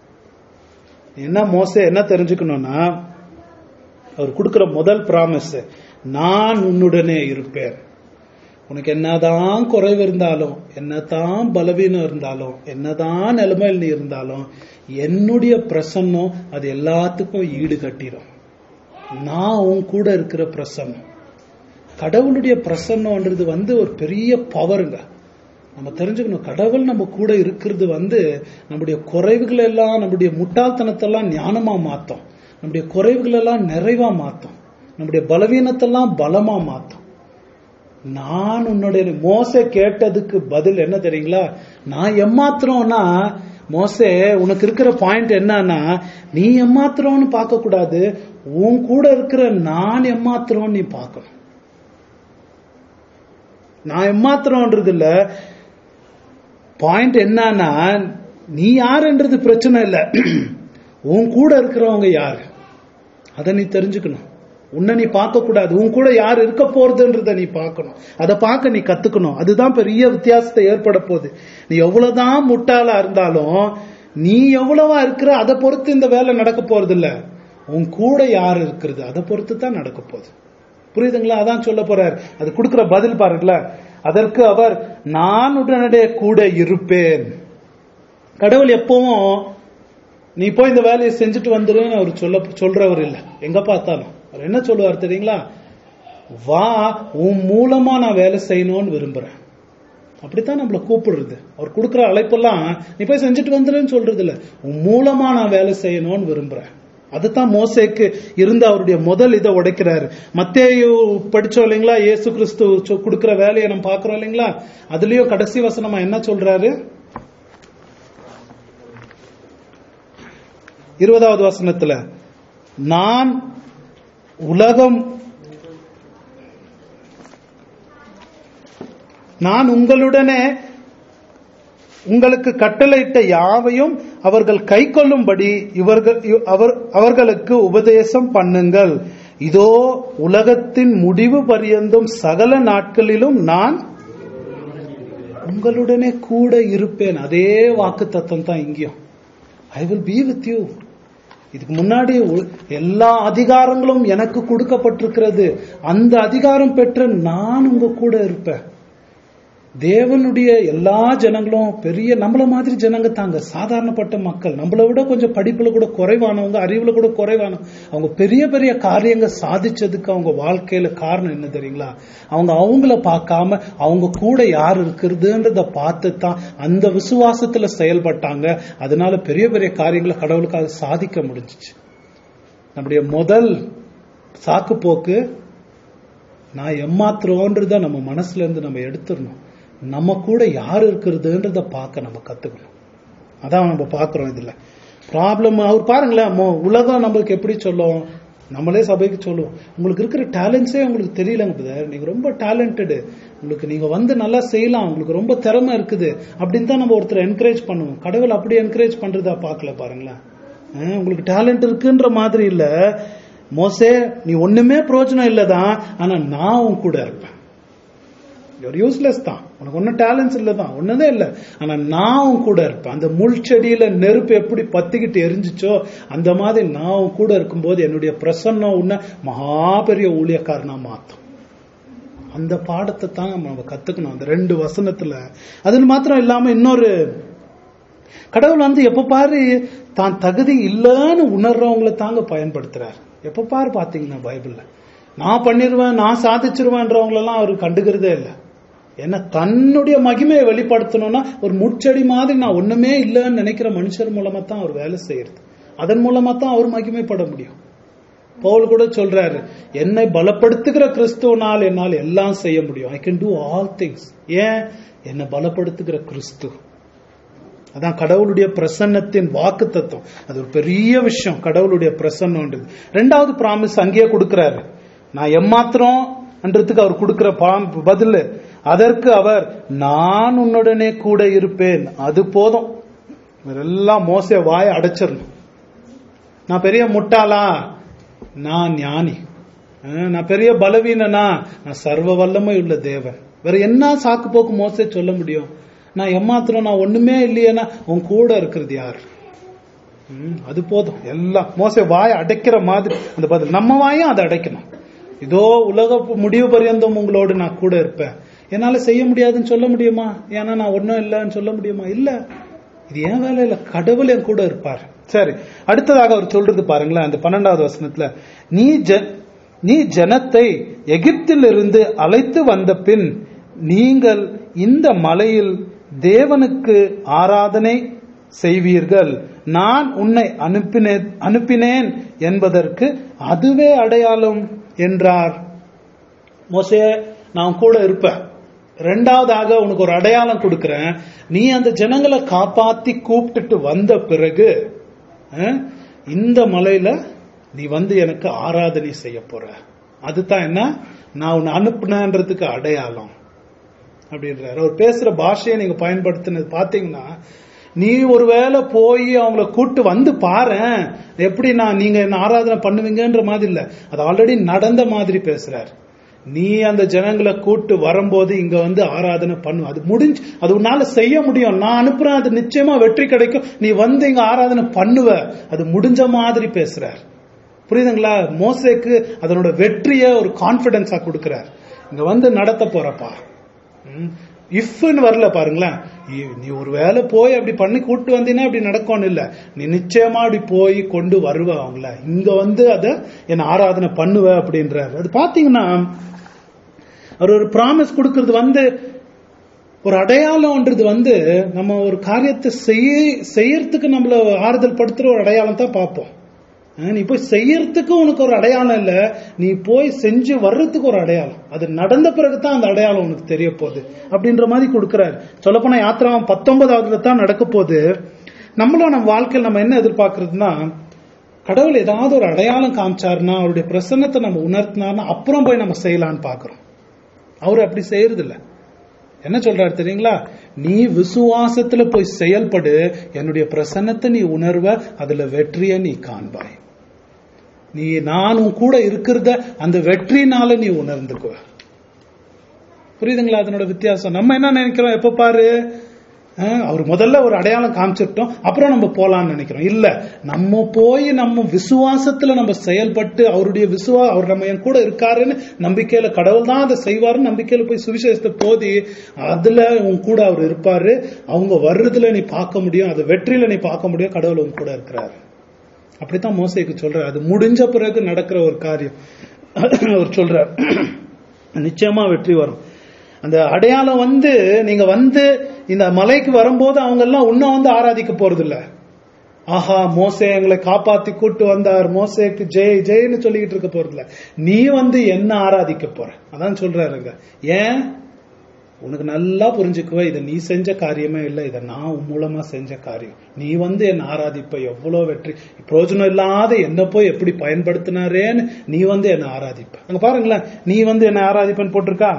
Speaker 1: என்ன மோசே என்ன தெரிஞ்சுக்கணும்னா அவர் கொடுக்கிற முதல் பிராமிஸ் நான் உன்னுடனே இருப்பேன் உனக்கு என்னதான் குறைவு இருந்தாலும் என்னதான் பலவீனம் இருந்தாலும் என்னதான் நிலைமையில் நீ இருந்தாலும் என்னுடைய பிரசன்னம் அது எல்லாத்துக்கும் ஈடு கட்டிடும் நான் உன் கூட இருக்கிற பிரசன்னம் கடவுளுடைய பிரசன்னம்ன்றது வந்து ஒரு பெரிய பவருங்க நம்ம தெரிஞ்சுக்கணும் கடவுள் நம்ம கூட இருக்கிறது வந்து நம்முடைய குறைவுகள் எல்லாம் நம்முடைய முட்டாள்தனத்தெல்லாம் ஞானமா மாத்தும் நம்முடைய குறைவுகள் எல்லாம் நிறைவா மாத்தும் நம்முடைய பலவீனத்தெல்லாம் பலமா மாத்தும் நான் உன்னுடைய மோச கேட்டதுக்கு பதில் என்ன தெரியுங்களா நான் எம்மாத்திரம்னா மோசே உனக்கு இருக்கிற பாயிண்ட் என்னன்னா நீ எம்மாத்திரம்னு பார்க்க கூடாது உன் கூட இருக்கிற நான் எம்மாத்திரம் நீ பார்க்கணும் நான் எம்மாத்திரம்ன்றது இல்ல பாயிண்ட் என்னன்னா நீ யாருன்றது பிரச்சனை இல்ல உன் கூட இருக்கிறவங்க யாரு அதை நீ தெரிஞ்சுக்கணும் உன்னை நீ பார்க்க கூடாது உன் கூட யார் இருக்க போறதுன்றத நீ பார்க்கணும் அதை பார்க்க நீ கத்துக்கணும் அதுதான் பெரிய வித்தியாசத்தை ஏற்பட போகுது நீ எவ்வளவுதான் முட்டாளா இருந்தாலும் நீ எவ்வளவா இருக்கிற அதை பொறுத்து இந்த வேலை நடக்க போறது இல்ல உன் கூட யார் இருக்கிறது அதை பொறுத்து தான் நடக்க போகுது புரியுதுங்களா அதான் சொல்ல போறார் அது கொடுக்கிற பதில் பாருங்களேன் அதற்கு அவர் நான் உடனடியே கூட இருப்பேன் கடவுள் எப்பவும் நீ போய் இந்த வேலையை செஞ்சுட்டு வந்துருன்னு அவர் சொல்ல சொல்றவர் இல்ல எங்க பார்த்தாலும் அவர் என்ன சொல்லுவார் தெரியுங்களா வா உன் மூலமா நான் வேலை செய்யணும்னு விரும்புறேன் அப்படித்தான் நம்மள கூப்பிடுறது அவர் கொடுக்குற அழைப்பெல்லாம் நீ போய் செஞ்சுட்டு வந்துருன்னு சொல்றது இல்ல உன் மூலமா நான் வேலை செய்யணும்னு விரும்புறேன் அதுதான் மோசேக்கு இருந்த அவருடைய முதல் இதை உடைக்கிறாரு மத்தேயு படிச்சோம் இல்லைங்களா இயேசு கிறிஸ்து சொ- கொடுக்கிற வேலையை நம்ம பாக்குறோம் இல்லைங்களா அதுலயும் கடைசி வசனமா என்ன சொல்றாரு இருபதாவது வசனத்துல நான் உலகம் நான் உங்களுடனே உங்களுக்கு கட்டளையிட்ட யாவையும் அவர்கள் கைக்கொள்ளும்படி இவர்கள் இவ்- அவர் அவர்களுக்கு உபதேசம் பண்ணுங்கள் இதோ உலகத்தின் முடிவு பரியந்தும் சகல நாட்களிலும் நான் உங்களுடனே கூட இருப்பேன் அதே வாக்கு தத்தம் தான் இங்கேயும் I will be with you இதுக்கு முன்னாடி ஒ- எல்லா அதிகாரங்களும் எனக்கு கொடுக்கப்பட்டிருக்கிறது அந்த அதிகாரம் பெற்ற நான் உங்க கூட இருப்பேன் தேவனுடைய எல்லா ஜனங்களும் பெரிய நம்மள மாதிரி ஜனங்க தாங்க சாதாரணப்பட்ட மக்கள் நம்மளை விட கொஞ்சம் படிப்புல கூட குறைவானவங்க அறிவுல கூட குறைவானவங்க அவங்க பெரிய பெரிய காரியங்கள் சாதிச்சதுக்கு அவங்க வாழ்க்கையில காரணம் என்ன தெரியுங்களா அவங்க அவங்கள பார்க்காம அவங்க கூட யார் இருக்கிறதுன்றத பார்த்து தான் அந்த விசுவாசத்துல செயல்பட்டாங்க அதனால பெரிய பெரிய காரியங்களை கடவுளுக்காக சாதிக்க முடிஞ்சிச்சு நம்முடைய முதல் சாக்கு போக்கு நான் எம்மாத்திரோன்றத நம்ம மனசுல இருந்து நம்ம எடுத்துடணும் நம்ம கூட யார் இருக்கிறதுன்றத பார்க்க நம்ம கத்துக்கணும் அதான் நம்ம பார்க்கிறோம் இதுல ப்ராப்ளம் அவர் பாருங்களேன் மோ- உலகம் நம்மளுக்கு எப்படி சொல்லும் நம்மளே சபைக்கு சொல்லுவோம் உங்களுக்கு இருக்கிற டேலண்ட்ஸே உங்களுக்கு தெரியலங்க பிரதர் நீங்க ரொம்ப டேலண்டடு உங்களுக்கு நீங்க வந்து நல்லா செய்யலாம் உங்களுக்கு ரொம்ப திறமை இருக்குது அப்படின்னு தான் நம்ம ஒருத்தர் என்கரேஜ் பண்ணுவோம் கடவுள் அப்படி என்கரேஜ் பண்றதா பார்க்கல பாருங்களேன் அஹ் உங்களுக்கு டேலண்ட் இருக்குன்ற மாதிரி இல்ல மோசே நீ ஒண்ணுமே பிரயோஜனம் இல்லதான் ஆனா நான் உன் கூட இருப்பேன் ஒரு யூஸ்லெஸ் தான் உனக்கு ஒன்றும் டேலண்ட்ஸ் இல்லை தான் ஒன்றுதே இல்லை ஆனா நான் உன் கூட இருப்பேன் அந்த முள் செடியில நெருப்பு எப்படி பத்திக்கிட்டு எரிஞ்சிச்சோ அந்த மாதிரி நான் உன் கூட இருக்கும்போது என்னுடைய பிரசன்னம் உன்னை மகா பெரிய ஊழியக்காரனா மாத்தும் அந்த பாடத்தை தான் நம்ம கத்துக்கணும் அந்த ரெண்டு வசனத்துல அதில் மாத்திரம் இல்லாம இன்னொரு கடவுள் வந்து எப்ப பாரு தான் தகுதி இல்லைன்னு உணர்றவங்களை தாங்க பயன்படுத்துறார் எப்ப பாரு பாத்தீங்கன்னா பைபிள்ல நான் பண்ணிருவேன் நான் சாதிச்சிருவேன்றவங்களெல்லாம் அவர் கண்டுக்கிறதே இல்லை ஏன்னா தன்னுடைய மகிமையை வெளிப்படுத்தணும்னா ஒரு முட்செடி மாதிரி நான் ஒண்ணுமே இல்லைன்னு நினைக்கிற மனுஷர் மூலமா தான் அவர் வேலை செய்யறது அதன் மூலமா தான் அவர் மகிமைப்பட முடியும் பவுல் கூட சொல்றாரு என்னை பலப்படுத்துகிற கிறிஸ்துவனால் என்னால் எல்லாம் செய்ய முடியும் I can do all things ஏன் என்னை பலப்படுத்துகிற கிறிஸ்து அதான் கடவுளுடைய பிரசன்னத்தின் வாக்கு தத்துவம் அது ஒரு பெரிய விஷயம் கடவுளுடைய பிரசன்னம்ன்றது ரெண்டாவது ப்ராமிஸ் அங்கேயே கொடுக்கிறாரு நான் எம்மாத்திரம் என்றதுக்கு அவர் கொடுக்கிற பா- பதில் அதற்கு அவர் நான் உன்னுடனே கூட இருப்பேன் அது போதும் எல்லாம் மோச வாய அடைச்சிடணும் நான் பெரிய முட்டாளா நான் ஞானி அஹ், நான் பெரிய பலவீனனா நான் சர்வ வல்லமை உள்ள தேவன் வேற என்ன சாக்கு போக்கு மோசே சொல்ல முடியும் நான் எம்மாத்திரம் நான் ஒண்ணுமே இல்லையேனா உன் கூட இருக்கிறது யார் ம், அது போதும் எல்லாம் மோசே வாயை அடைக்கிற மாதிரி அந்த பதில் நம்ம வாயும் அதை அடைக்கணும் இதோ உலக முடிவு பரியந்தம் உங்களோடு நான் கூட இருப்பேன் என்னால செய்ய முடியாதுன்னு சொல்ல முடியுமா ஏன்னா நான் ஒன்னும் இல்லைன்னு சொல்ல முடியுமா இல்ல இது ஏன் வேலை இல்ல கடவுள் என் கூட இருப்பார் சரி அடுத்ததாக அவர் சொல்றது பாருங்களேன் அந்த பன்னெண்டாவது வசனத்துல நீ ஜ நீ ஜனத்தை எகிப்திலிருந்து அழைத்து வந்த பின் நீங்கள் இந்த மலையில் தேவனுக்கு ஆராதனை செய்வீர்கள் நான் உன்னை அனுப்பினேன் அனுப்பினேன் என்பதற்கு அதுவே அடையாளம் என்றார் மோசே நான் கூட இருப்பேன் ரெண்டாவதாக உனக்கு ஒரு அடையாளம் கொடுக்கிறேன் நீ அந்த ஜனங்களை காப்பாத்தி கூப்பிட்டுட்டு வந்த பிறகு அஹ், இந்த மலையில நீ வந்து எனக்கு ஆராதனை செய்ய போற அதுதான் என்ன நான் உன்னை அனுப்புனன்றதுக்கு அடையாளம் அப்படின்றாரு அவர் பேசுற பாஷையை நீங்க பயன்படுத்தினது பாத்தீங்கன்னா நீ ஒருவேளை போய் அவங்கள கூட்டு வந்து பாரேன் எப்படி நான் நீங்க என்ன ஆராதனை பண்ணுவீங்கன்ற மாதிரி இல்ல அது ஆல்ரெடி நடந்த மாதிரி பேசுறார் நீ அந்த ஜனங்களை கூட்டு வரும்போது இங்க வந்து ஆராதனை பண்ணு அது முடிஞ்சு அது உன்னால செய்ய முடியும் நான் அனுப்புறேன் அது நிச்சயமா வெற்றி கிடைக்கும் நீ வந்து இங்க ஆராதனை பண்ணுவ அது முடிஞ்ச மாதிரி பேசுறார் புரியுதுங்களா மோசேக்கு அதனோட வெற்றியை ஒரு கான்பிடன்ஸா கொடுக்கிறார் இங்க வந்து நடத்த போறப்பா இஃப்னு வரல பாருங்களேன் இ- நீ ஒரு வேளை போய் அப்படி பண்ணி கூட்டு வந்தீங்கன்னா அப்படி நடக்கும்னு இல்ல நீ நிச்சயமா அப்படி போய் கொண்டு வருவ அவங்கள இங்க வந்து அத என்ன ஆராதனை பண்ணுவ அப்படின்றாரு அது பாத்தீங்கன்னா அவர் ஒரு ப்ராமிஸ் கொடுக்கறது வந்து ஒரு அடையாளம்ன்றது வந்து நம்ம ஒரு காரியத்தை செய்ய செய்யறதுக்கு நம்மள ஆறுதல் படுத்துற ஒரு அடையாளம் தான் பார்ப்போம் அஹ் நீ போய் செய்யறதுக்கு உனக்கு ஒரு அடையாளம் இல்ல நீ போய் செஞ்சு வர்றதுக்கு ஒரு அடையாளம் அது நடந்த பிறகுதான் அந்த அடையாளம் உனக்கு தெரிய போகுது அப்படின்ற மாதிரி கொடுக்கிறாரு சொல்லப்போனா யாத்திரா பத்தொன்பதாவதுல தான் நடக்க போகுது நம்மளும் நம்ம வாழ்க்கையில் நம்ம என்ன எதிர்பார்க்கறதுன்னா கடவுள் ஏதாவது ஒரு அடையாளம் காமிச்சாருன்னா அவருடைய பிரசன்னத்தை நம்ம உணர்த்தினார்னா அப்புறம் போய் நம்ம செய்யலாம்னு பாக்குறோம் அவர் அப்படி செய்யறது இல்ல என்ன சொல்றாரு தெரியுங்களா நீ விசுவாசத்துல போய் செயல்படு என்னுடைய பிரசன்னத்தை நீ உணர்வ அதுல வெற்றியை நீ காண்பாய் நீ நானும் கூட இருக்கிறத அந்த வெற்றினால நீ உணர்ந்துக்குவ புரியுதுங்களா அதனோட வித்தியாசம் நம்ம என்ன நினைக்கிறோம் எப்ப பாரு அஹ் அவர் முதல்ல ஒரு அடையாளம் காமிச்சிட்டோம் அப்புறம் நம்ம போலாம்னு நினைக்கிறோம் இல்ல நம்ம போய் நம்ம விசுவாசத்துல நம்ம செயல்பட்டு அவருடைய விசுவா அவர் நம்ம என் கூட இருக்காருன்னு நம்பிக்கையில கடவுள் தான் அதை செய்வாருன்னு நம்பிக்கையில போய் சுவிசேஷத்தை போதி அதுல உன் கூட அவர் இருப்பாரு அவங்க வர்றதுல நீ பார்க்க முடியும் அது வெற்றியில நீ பார்க்க முடியும் கடவுள் உன் கூட இருக்கிறாரு அப்படித்தான் மோசைக்கு சொல்றாரு அது முடிஞ்ச பிறகு நடக்கிற ஒரு காரியம் அவர் சொல்றார் நிச்சயமா வெற்றி வரும் அந்த அடையாளம் வந்து நீங்க வந்து இந்த மலைக்கு வரும்போது அவங்க எல்லாம் இன்னும் வந்து ஆராதிக்க போறது இல்ல ஆஹா மோசே எங்களை காப்பாத்தி கூட்டு வந்தார் மோசேக்கு ஜெய் ஜெய்னு சொல்லிக்கிட்டு இருக்க போறது இல்ல நீ வந்து என்ன ஆராதிக்க போற அதான் சொல்றாருங்க ஏன் உனக்கு நல்லா புரிஞ்சுக்குவ இதை நீ செஞ்ச காரியமே இல்லை இதை நான் உன் மூலமா செஞ்ச காரியம் நீ வந்து என்ன ஆராதிப்ப எவ்வளவு வெற்றி பிரயோஜனம் இல்லாத என்ன போய் எப்படி பயன்படுத்தினாரேன்னு நீ வந்து என்ன ஆராதிப்ப அங்க பாருங்களேன் நீ வந்து என்ன ஆராதிப்பன்னு போட்டிருக்கா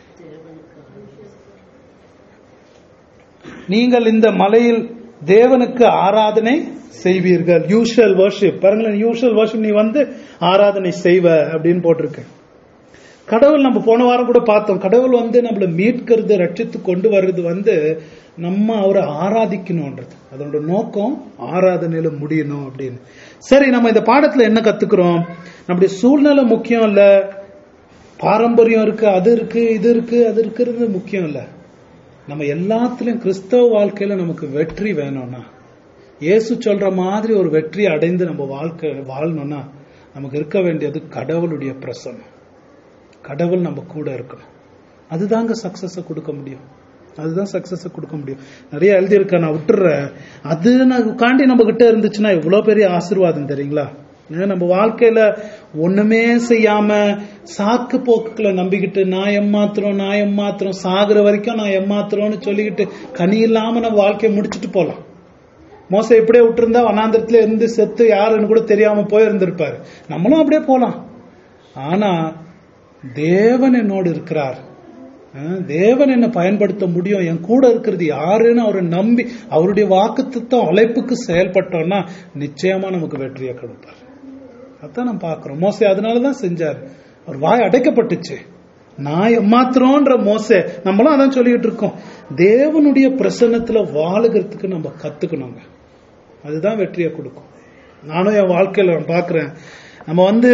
Speaker 1: நீங்கள் இந்த மலையில் தேவனுக்கு ஆராதனை செய்வீர்கள் யூஷுவல் வர்ஷிப் பாருங்களேன் யூஷுவல் வர்ஷிப் நீ வந்து ஆராதனை செய்வ அப்படின்னு போட்டிருக்கு கடவுள் நம்ம போன வாரம் கூட பார்த்தோம் கடவுள் வந்து நம்மளை மீட்கிறது ரட்சித்து கொண்டு வர்றது வந்து நம்ம அவரை ஆராதிக்கணும்ன்றது அதோட நோக்கம் ஆராதனையில முடியணும் அப்படின்னு சரி நம்ம இந்த பாடத்துல என்ன கத்துக்கிறோம் நம்முடைய சூழ்நிலை முக்கியம் இல்ல பாரம்பரியம் இருக்கு அது இருக்கு இது இருக்கு அது இருக்கிறது முக்கியம் இல்ல நம்ம எல்லாத்துலயும் கிறிஸ்தவ வாழ்க்கையில நமக்கு வெற்றி வேணும்னா இயேசு சொல்ற மாதிரி ஒரு வெற்றி அடைந்து நம்ம வாழ்க்கை வாழணும்னா நமக்கு இருக்க வேண்டியது கடவுளுடைய பிரசன்னம் கடவுள் நம்ம கூட இருக்கணும் அதுதாங்க சக்சஸ கொடுக்க முடியும் அதுதான் சக்சஸ கொடுக்க முடியும் நிறைய எழுதியிருக்க நான் விட்டுறேன் அது நான் காண்டி நம்ம கிட்ட இருந்துச்சுன்னா இவ்வளவு பெரிய ஆசீர்வாதம் தெரியுங்களா ஏன் நம்ம வாழ்க்கையில ஒண்ணுமே செய்யாம சாக்கு போக்குகளை நம்பிக்கிட்டு நான் எம்மாத்திரம் நான் எம்மாத்திரம் சாகுற வரைக்கும் நான் எம்மாத்திரம்னு சொல்லிக்கிட்டு கனி இல்லாம நம்ம வாழ்க்கையை முடிச்சுட்டு போலாம் மோசம் இப்படியே விட்டுருந்தா வனாந்திரத்துல இருந்து செத்து யாருன்னு கூட தெரியாம போயிருந்திருப்பாரு நம்மளும் அப்படியே போலாம் ஆனா தேவன் என்னோடு இருக்கிறார் அஹ் தேவன் என்ன பயன்படுத்த முடியும் என் கூட இருக்கிறது யாருன்னு அவரை நம்பி அவருடைய வாக்குத்தத்தம் அழைப்புக்கு செயல்பட்டோம்னா நிச்சயமா நமக்கு வெற்றியை கொடுப்பார் அதான் நம்ம பாக்குறோம் மோசே அதனாலதான் செஞ்சார் அவர் வாய் அடைக்கப்பட்டுச்சு நான் ஏமாத்துறோன்ற மோசே நம்மளும் அதான் சொல்லிட்டு இருக்கோம் தேவனுடைய பிரசன்னத்துல வாழுகிறதுக்கு நம்ம கத்துக்கணுங்க அதுதான் வெற்றியை கொடுக்கும் நானும் என் வாழ்க்கையில நான் பாக்குறேன் நம்ம வந்து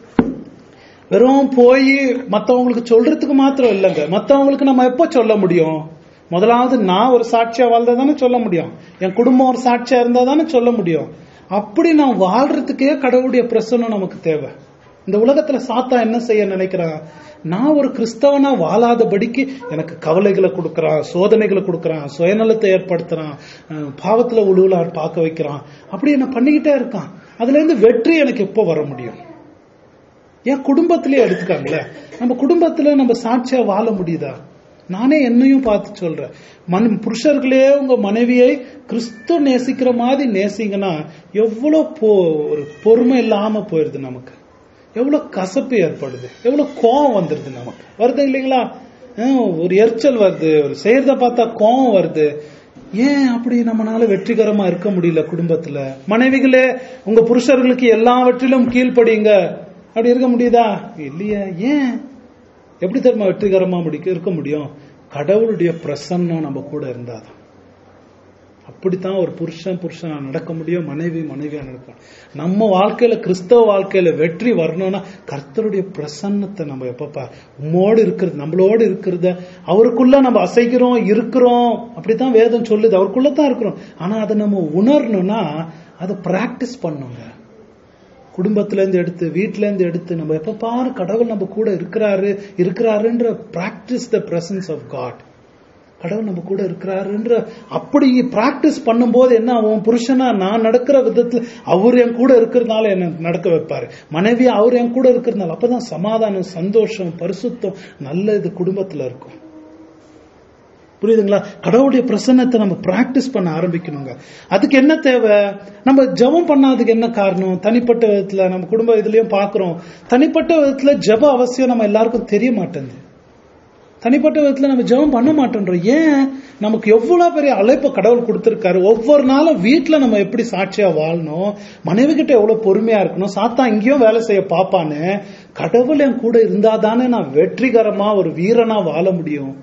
Speaker 1: வெறும் போய் மத்தவங்களுக்கு சொல்றதுக்கு மாத்திரம் இல்லைங்க மத்தவங்களுக்கு நம்ம எப்போ சொல்ல முடியும் முதலாவது நான் ஒரு சாட்சியா வாழ்ந்தா தானே சொல்ல முடியும் என் குடும்பம் ஒரு சாட்சியா இருந்தா தானே சொல்ல முடியும் அப்படி நான் வாழ்றதுக்கே கடவுளுடைய பிரசனம் நமக்கு தேவை இந்த உலகத்துல சாத்தா என்ன செய்ய நினைக்கிறான் நான் ஒரு கிறிஸ்தவனா வாழாதபடிக்கு எனக்கு கவலைகளை கொடுக்கறான் சோதனைகளை கொடுக்கறான் சுயநலத்தை ஏற்படுத்துறான் அஹ் பாவத்துல உழுவலா பார்க்க வைக்கிறான் அப்படி என்ன பண்ணிக்கிட்டே இருக்கான் அதுல இருந்து வெற்றி எனக்கு எப்போ வர முடியும் என் குடும்பத்திலே எடுத்துக்காங்களேன் நம்ம குடும்பத்துல நம்ம சாட்சியா வாழ முடியுதா நானே என்னையும் பார்த்து சொல்றேன் மன் புருஷர்களே உங்க மனைவியை கிறிஸ்து நேசிக்கிற மாதிரி நேசிங்கன்னா எவ்வளவு போ ஒரு பொறுமை இல்லாம போயிருது நமக்கு எவ்வளவு கசப்பு ஏற்படுது எவ்வளவு கோவம் வந்துருது நமக்கு வருது இல்லைங்களா ஹம், ஒரு எரிச்சல் வருது ஒரு செய்யறத பார்த்தா கோவம் வருது ஏன் அப்படி நம்மளால வெற்றிகரமா இருக்க முடியல குடும்பத்துல மனைவிகளே உங்க புருஷர்களுக்கு எல்லாவற்றிலும் கீழ்ப்படிங்க அப்படி இருக்க முடியுதா இல்லையா ஏன் எப்படி தெரியுமா வெற்றிகரமா முடிக்க இருக்க முடியும் கடவுளுடைய பிரசன்னம் நம்ம கூட இருந்தாதான் அப்படித்தான் ஒரு புருஷன் புருஷனா நடக்க முடியும் மனைவி மனைவியா நடக்கும் நம்ம வாழ்க்கையில கிறிஸ்தவ வாழ்க்கையில வெற்றி வரணும்னா கர்த்தருடைய பிரசன்னத்தை நம்ம எப்பப்பா உம்மோடு இருக்கிறது நம்மளோடு இருக்கிறத அவருக்குள்ள நம்ம அசைக்கிறோம் இருக்கிறோம் அப்படித்தான் வேதம் சொல்லுது அவருக்குள்ள தான் இருக்கிறோம் ஆனா அதை நம்ம உணரணும்னா அதை பிராக்டிஸ் பண்ணுங்க குடும்பத்துல இருந்து எடுத்து வீட்ல இருந்து எடுத்து நம்ம எப்ப பாரு கடவுள் நம்ம கூட இருக்கிறாரு இருக்கிறாருன்ற practice the presence of God கடவுள் நம்ம கூட இருக்கிறாருன்ற அப்படி பிராக்டிஸ் பண்ணும்போது என்ன ஆகும் புருஷனா நான் நடக்கிற விதத்துல அவர் என் கூட இருக்கிறதுனால என்ன நடக்க வைப்பாரு மனைவி அவர் என் கூட இருக்கிறதுனால அப்பதான் சமாதானம் சந்தோஷம் பரிசுத்தம் நல்ல இது குடும்பத்துல இருக்கும் புரியுதுங்களா கடவுளுடைய பிரசன்னத்தை நம்ம பிராக்டிஸ் பண்ண ஆரம்பிக்கணுங்க அதுக்கு என்ன தேவை நம்ம ஜெபம் பண்ணாததுக்கு என்ன காரணம் தனிப்பட்ட விதத்துல நம்ம குடும்ப இதுலயும் பாக்குறோம் தனிப்பட்ட விதத்துல ஜெப அவசியம் நம்ம எல்லாருக்கும் தெரிய மாட்டேங்குது தனிப்பட்ட விதத்துல நம்ம ஜெபம் பண்ண மாட்டோன்றோம் ஏன் நமக்கு எவ்வளவு பெரிய அழைப்பு கடவுள் கொடுத்திருக்காரு ஒவ்வொரு நாளும் வீட்டுல நம்ம எப்படி சாட்சியா வாழணும் மனைவி கிட்ட எவ்வளவு பொறுமையா இருக்கணும் சாத்தா இங்கேயும் வேலை செய்ய பாப்பான்னு கடவுள் என் கூட இருந்தா தானே நான் வெற்றிகரமா ஒரு வீரனா வாழ முடியும்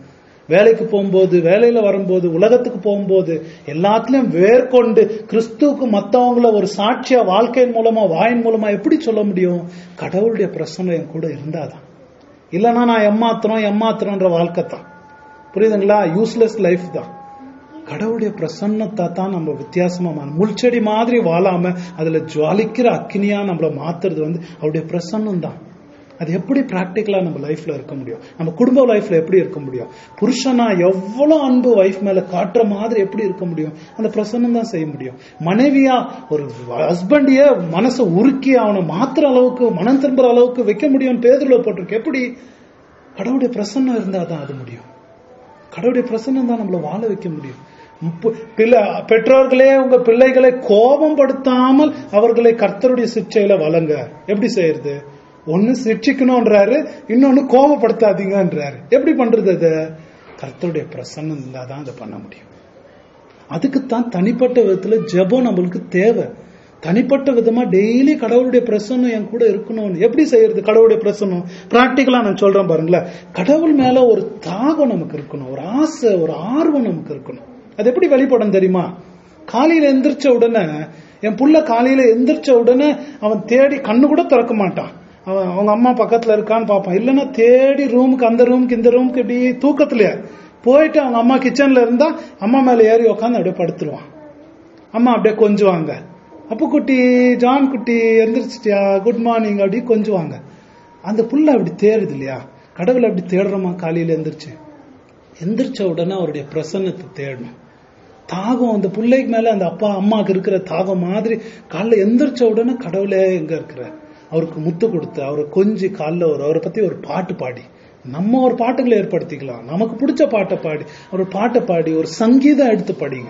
Speaker 1: வேலைக்கு போகும்போது வேலையில வரும்போது உலகத்துக்கு போகும்போது எல்லாத்துலயும் வேர்கொண்டு கிறிஸ்துவுக்கு மத்தவங்கள ஒரு சாட்சியா வாழ்க்கையின் மூலமா வாயின் மூலமா எப்படி சொல்ல முடியும் கடவுளுடைய பிரசன்னம் என் கூட இருந்தாதான் இல்லைன்னா நான் எம்மாத்திரம் எம்மாத்திரம்ன்ற வாழ்க்கை தான் புரியுதுங்களா யூஸ்லெஸ் லைஃப் தான் கடவுளுடைய பிரசன்னத்தை தான் நம்ம வித்தியாசமா மா- முள்செடி மாதிரி வாழாம அதுல ஜுவாலிக்கிற அக்கினியா நம்மள மாத்துறது வந்து அவருடைய பிரசன்னம் தான் அது எப்படி பிராக்டிக்கலா நம்ம லைஃப்ல இருக்க முடியும் நம்ம குடும்ப லைஃப்ல எப்படி இருக்க முடியும் புருஷனா எவ்வளவு அன்பு வைஃப் மேல காட்டுற மாதிரி எப்படி இருக்க முடியும் அந்த பிரசன்னம் தான் செய்ய முடியும் மனைவியா ஒரு ஹஸ்பண்டிய மனசை உருக்கி அவனை மாத்துற அளவுக்கு மனம் திரும்புற அளவுக்கு வைக்க முடியும் பேதுல போட்டிருக்கு எப்படி கடவுளுடைய பிரசன்னம் இருந்தா தான் அது முடியும் கடவுளுடைய பிரசன்னம் தான் நம்மள வாழ வைக்க முடியும் முப்பு- பிள்ளை பெற்றோர்களே உங்க பிள்ளைகளை கோபம் படுத்தாமல் அவர்களை கர்த்தருடைய சிக்ஷையில வழங்க எப்படி செய்யறது ஒன்னு சிக்ஷிக்கணும்ன்றாரு இன்னொன்னு கோபப்படுத்தாதீங்கன்றாரு எப்படி பண்றது அது கர்த்தருடைய பிரசன்னம் இருந்தா தான் அதை பண்ண முடியும் அதுக்குத்தான் தனிப்பட்ட விதத்துல ஜெபம் நம்மளுக்கு தேவை தனிப்பட்ட விதமா டெய்லி கடவுளுடைய பிரசன்னம் என் கூட இருக்கணும் எப்படி செய்யறது கடவுளுடைய பிரசன்னம் பிராக்டிக்கலா நான் சொல்றேன் பாருங்களேன் கடவுள் மேல ஒரு தாகம் நமக்கு இருக்கணும் ஒரு ஆசை ஒரு ஆர்வம் நமக்கு இருக்கணும் அது எப்படி வெளிப்படும் தெரியுமா காலையில எந்திரிச்ச உடனே என் புள்ள காலையில எந்திரிச்ச உடனே அவன் தேடி கண்ணு கூட திறக்க மாட்டான் அவன் அவங்க அம்மா பக்கத்துல இருக்கான்னு பார்ப்பான் இல்லைன்னா தேடி ரூமுக்கு அந்த ரூமுக்கு இந்த ரூமுக்கு இப்படி தூக்கத்திலேயே போயிட்டு அவங்க அம்மா கிச்சன்ல இருந்தா அம்மா மேல ஏறி உட்காந்து அப்படியே படுத்துருவான் அம்மா அப்படியே கொஞ்சுவாங்க அப்பு குட்டி ஜான் குட்டி எந்திரிச்சிட்டியா குட் மார்னிங் அப்படி கொஞ்சுவாங்க அந்த புள்ள அப்படி தேடுது இல்லையா கடவுள் அப்படி தேடுறோமா காலையில எந்திரிச்சு எந்திரிச்ச உடனே அவருடைய பிரசன்னத்தை தேடணும் தாகம் அந்த பிள்ளைக்கு மேல அந்த அப்பா அம்மாக்கு இருக்கிற தாகம் மாதிரி காலைல எந்திரிச்ச உடனே கடவுளே எங்க இருக்கிற அவருக்கு முத்து கொடுத்து அவரை கொஞ்சி காலைல ஒரு அவரை பத்தி ஒரு பாட்டு பாடி நம்ம ஒரு பாட்டுகளை ஏற்படுத்திக்கலாம் நமக்கு பிடிச்ச பாட்டை பாடி ஒரு பாட்டை பாடி ஒரு சங்கீதம் எடுத்து படிங்க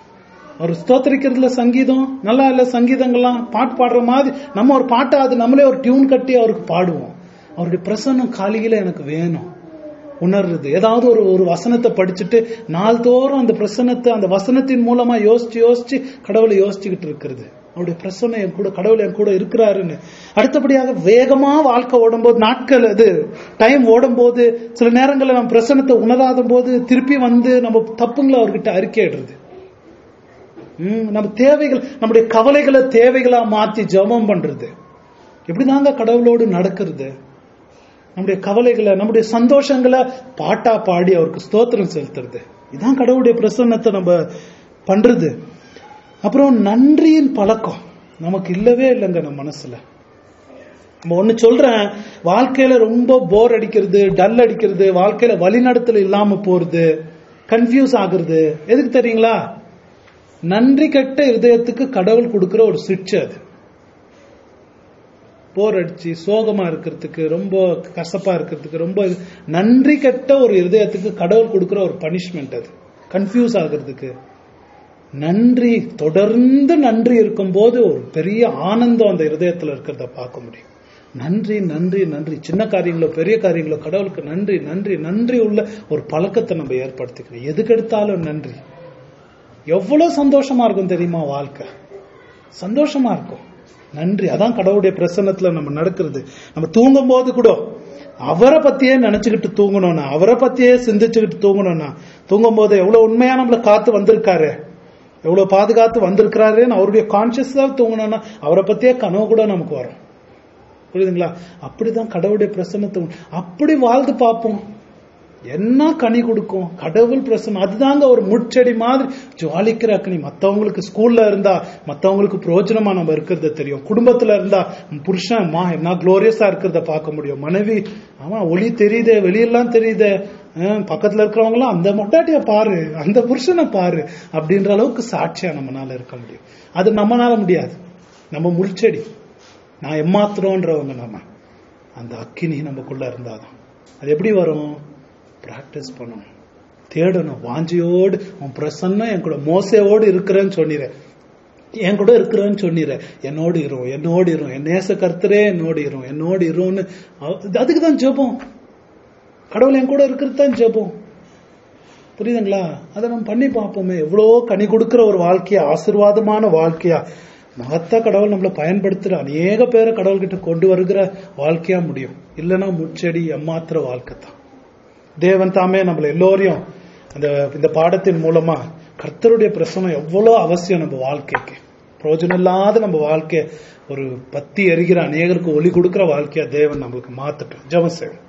Speaker 1: அவர் ஸ்தோத்திரிக்கிறதுல சங்கீதம் நல்லா இல்ல சங்கீதங்கள்லாம் பாட்டு பாடுற மாதிரி நம்ம ஒரு பாட்டை அது நம்மளே ஒரு டியூன் கட்டி அவருக்கு பாடுவோம் அவருடைய பிரசன்னம் காலையில எனக்கு வேணும் உணர்றது ஏதாவது ஒரு ஒரு வசனத்தை படிச்சுட்டு நாள்தோறும் அந்த பிரசன்னத்தை அந்த வசனத்தின் மூலமா யோசிச்சு யோசிச்சு கடவுளை யோசிச்சுக்கிட்டு இருக்கிறது அவருடைய பிரசன்னம் என் கூட கடவுள் என் கூட இருக்கிறாருன்னு அடுத்தபடியாக வேகமா வாழ்க்கை ஓடும்போது நாட்கள் அது டைம் ஓடும்போது சில நேரங்களில் நம்ம பிரசன்னத்தை உணராத போது திருப்பி வந்து நம்ம தப்புங்களை அவர்கிட்ட அறிக்கையிடுறது ம், நம்ம தேவைகள் நம்முடைய கவலைகளை தேவைகளா மாத்தி ஜெபம் பண்றது எப்படிதாங்க கடவுளோடு நடக்கிறது நம்முடைய கவலைகளை நம்முடைய சந்தோஷங்களை பாட்டா பாடி அவருக்கு ஸ்தோத்திரம் செலுத்துறது இதான் கடவுளுடைய பிரசன்னத்தை நம்ம பண்றது அப்புறம் நன்றியின் பழக்கம் நமக்கு இல்லவே இல்லைங்க நம்ம மனசுல நம்ம ஒண்ணு சொல்றேன் வாழ்க்கையில ரொம்ப போர் அடிக்கிறது டல் அடிக்கிறது வாழ்க்கையில வழிநடத்தல் இல்லாம போறது கன்ஃபியூஸ் ஆகுறது எதுக்கு தெரியுங்களா நன்றி கெட்ட இருதயத்துக்கு கடவுள் கொடுக்கிற ஒரு சிக்ஷை அது போர் அடிச்சு சோகமா இருக்கிறதுக்கு ரொம்ப கசப்பா இருக்கிறதுக்கு ரொம்ப நன்றி கெட்ட ஒரு இருதயத்துக்கு கடவுள் கொடுக்கிற ஒரு பனிஷ்மெண்ட் அது கன்ஃபியூஸ் ஆகுறதுக்கு நன்றி தொடர்ந்து நன்றி இருக்கும்போது ஒரு பெரிய ஆனந்தம் அந்த இருதயத்துல இருக்கிறத பார்க்க முடியும் நன்றி நன்றி நன்றி சின்ன காரியங்களோ பெரிய காரியங்களோ கடவுளுக்கு நன்றி நன்றி நன்றி உள்ள ஒரு பழக்கத்தை நம்ம ஏற்படுத்திக்கணும் எதுக்கு எடுத்தாலும் நன்றி எவ்வளவு சந்தோஷமா இருக்கும் தெரியுமா வாழ்க்கை சந்தோஷமா இருக்கும் நன்றி அதான் கடவுளுடைய பிரசன்னத்துல நம்ம நடக்கிறது நம்ம தூங்கும் போது கூட அவரை பத்தியே நினைச்சுக்கிட்டு தூங்கணும்னா அவரை பத்தியே சிந்திச்சுக்கிட்டு தூங்கணும்னா தூங்கும் போது எவ்வளவு உண்மையா நம்மள காத்து வந்திருக்காரு எவ்வளவு பாதுகாத்து வந்திருக்கிறாருன்னு அவருடைய கான்சியஸா தூங்கணும்னா அவரை பத்தியே கனவு கூட நமக்கு வரும் புரியுதுங்களா அப்படிதான் கடவுளுடைய பிரசன்னத்தை உண்- அப்படி வாழ்ந்து பார்ப்போம் என்ன கனி கொடுக்கும் கடவுள் பிரசன்னம் அதுதாங்க ஒரு முட்செடி மாதிரி ஜுவாலிக்கிற அக்கனி மத்தவங்களுக்கு ஸ்கூல்ல இருந்தா மத்தவங்களுக்கு பிரயோஜனமா நம்ம இருக்கிறத தெரியும் குடும்பத்துல இருந்தா உன் புருஷன் மா என்ன குளோரியஸா இருக்கிறத பார்க்க முடியும் மனைவி ஆமா ஒளி தெரியுதே வெளியெல்லாம் தெரியுதே அஹ், பக்கத்துல இருக்கிறவங்க எல்லாம் அந்த மொட்டாட்டிய பாரு அந்த புருஷனை பாரு அப்படின்ற அளவுக்கு சாட்சியா நம்மனால இருக்க முடியும் அது நம்மனால முடியாது நம்ம முள்செடி நான் எம்மாத்திரம்ன்றவங்க நம்ம அந்த அக்கினி நமக்குள்ள இருந்தாதான் அது எப்படி வரும் பிராக்டிஸ் பண்ணணும் தேடணும் வாஞ்சியோடு உன் பிரசன்னம் என் கூட மோசையோடு இருக்கிறேன்னு சொன்னிற என் கூட இருக்கிறேன்னு சொன்னிற என்னோடு இரும் என்னோடு இரும் என் நேச கர்த்தரே என்னோடு இரும் என்னோடு இரும்னு அவ- அதுக்கு தான் ஜெபம் கடவுள் என் கூட இருக்கிறது தான் ஜெபம் புரியுதுங்களா அதை நம்ம பண்ணி பார்ப்போமே எவ்வளோ கனி கொடுக்கிற ஒரு வாழ்க்கையா ஆசீர்வாதமான வாழ்க்கையா மகத்தா கடவுள் நம்மளை பயன்படுத்துற அநேக பேரை கடவுள்கிட்ட கொண்டு வருகிற வாழ்க்கையா முடியும் இல்லைன்னா முச்செடி எம்மாத்திர வாழ்க்கை தான் தேவன் தாமே நம்மள எல்லோரையும் அந்த இந்த பாடத்தின் மூலமா கர்த்தருடைய பிரசனம் எவ்வளவு அவசியம் நம்ம வாழ்க்கைக்கு பிரயோஜனம் இல்லாத நம்ம வாழ்க்கை ஒரு பத்தி எரிகிற அநேகருக்கு ஒளி கொடுக்கிற வாழ்க்கையா தேவன் நம்மளுக்கு மாத்தட்டும் ஜெபம் செய்வோம்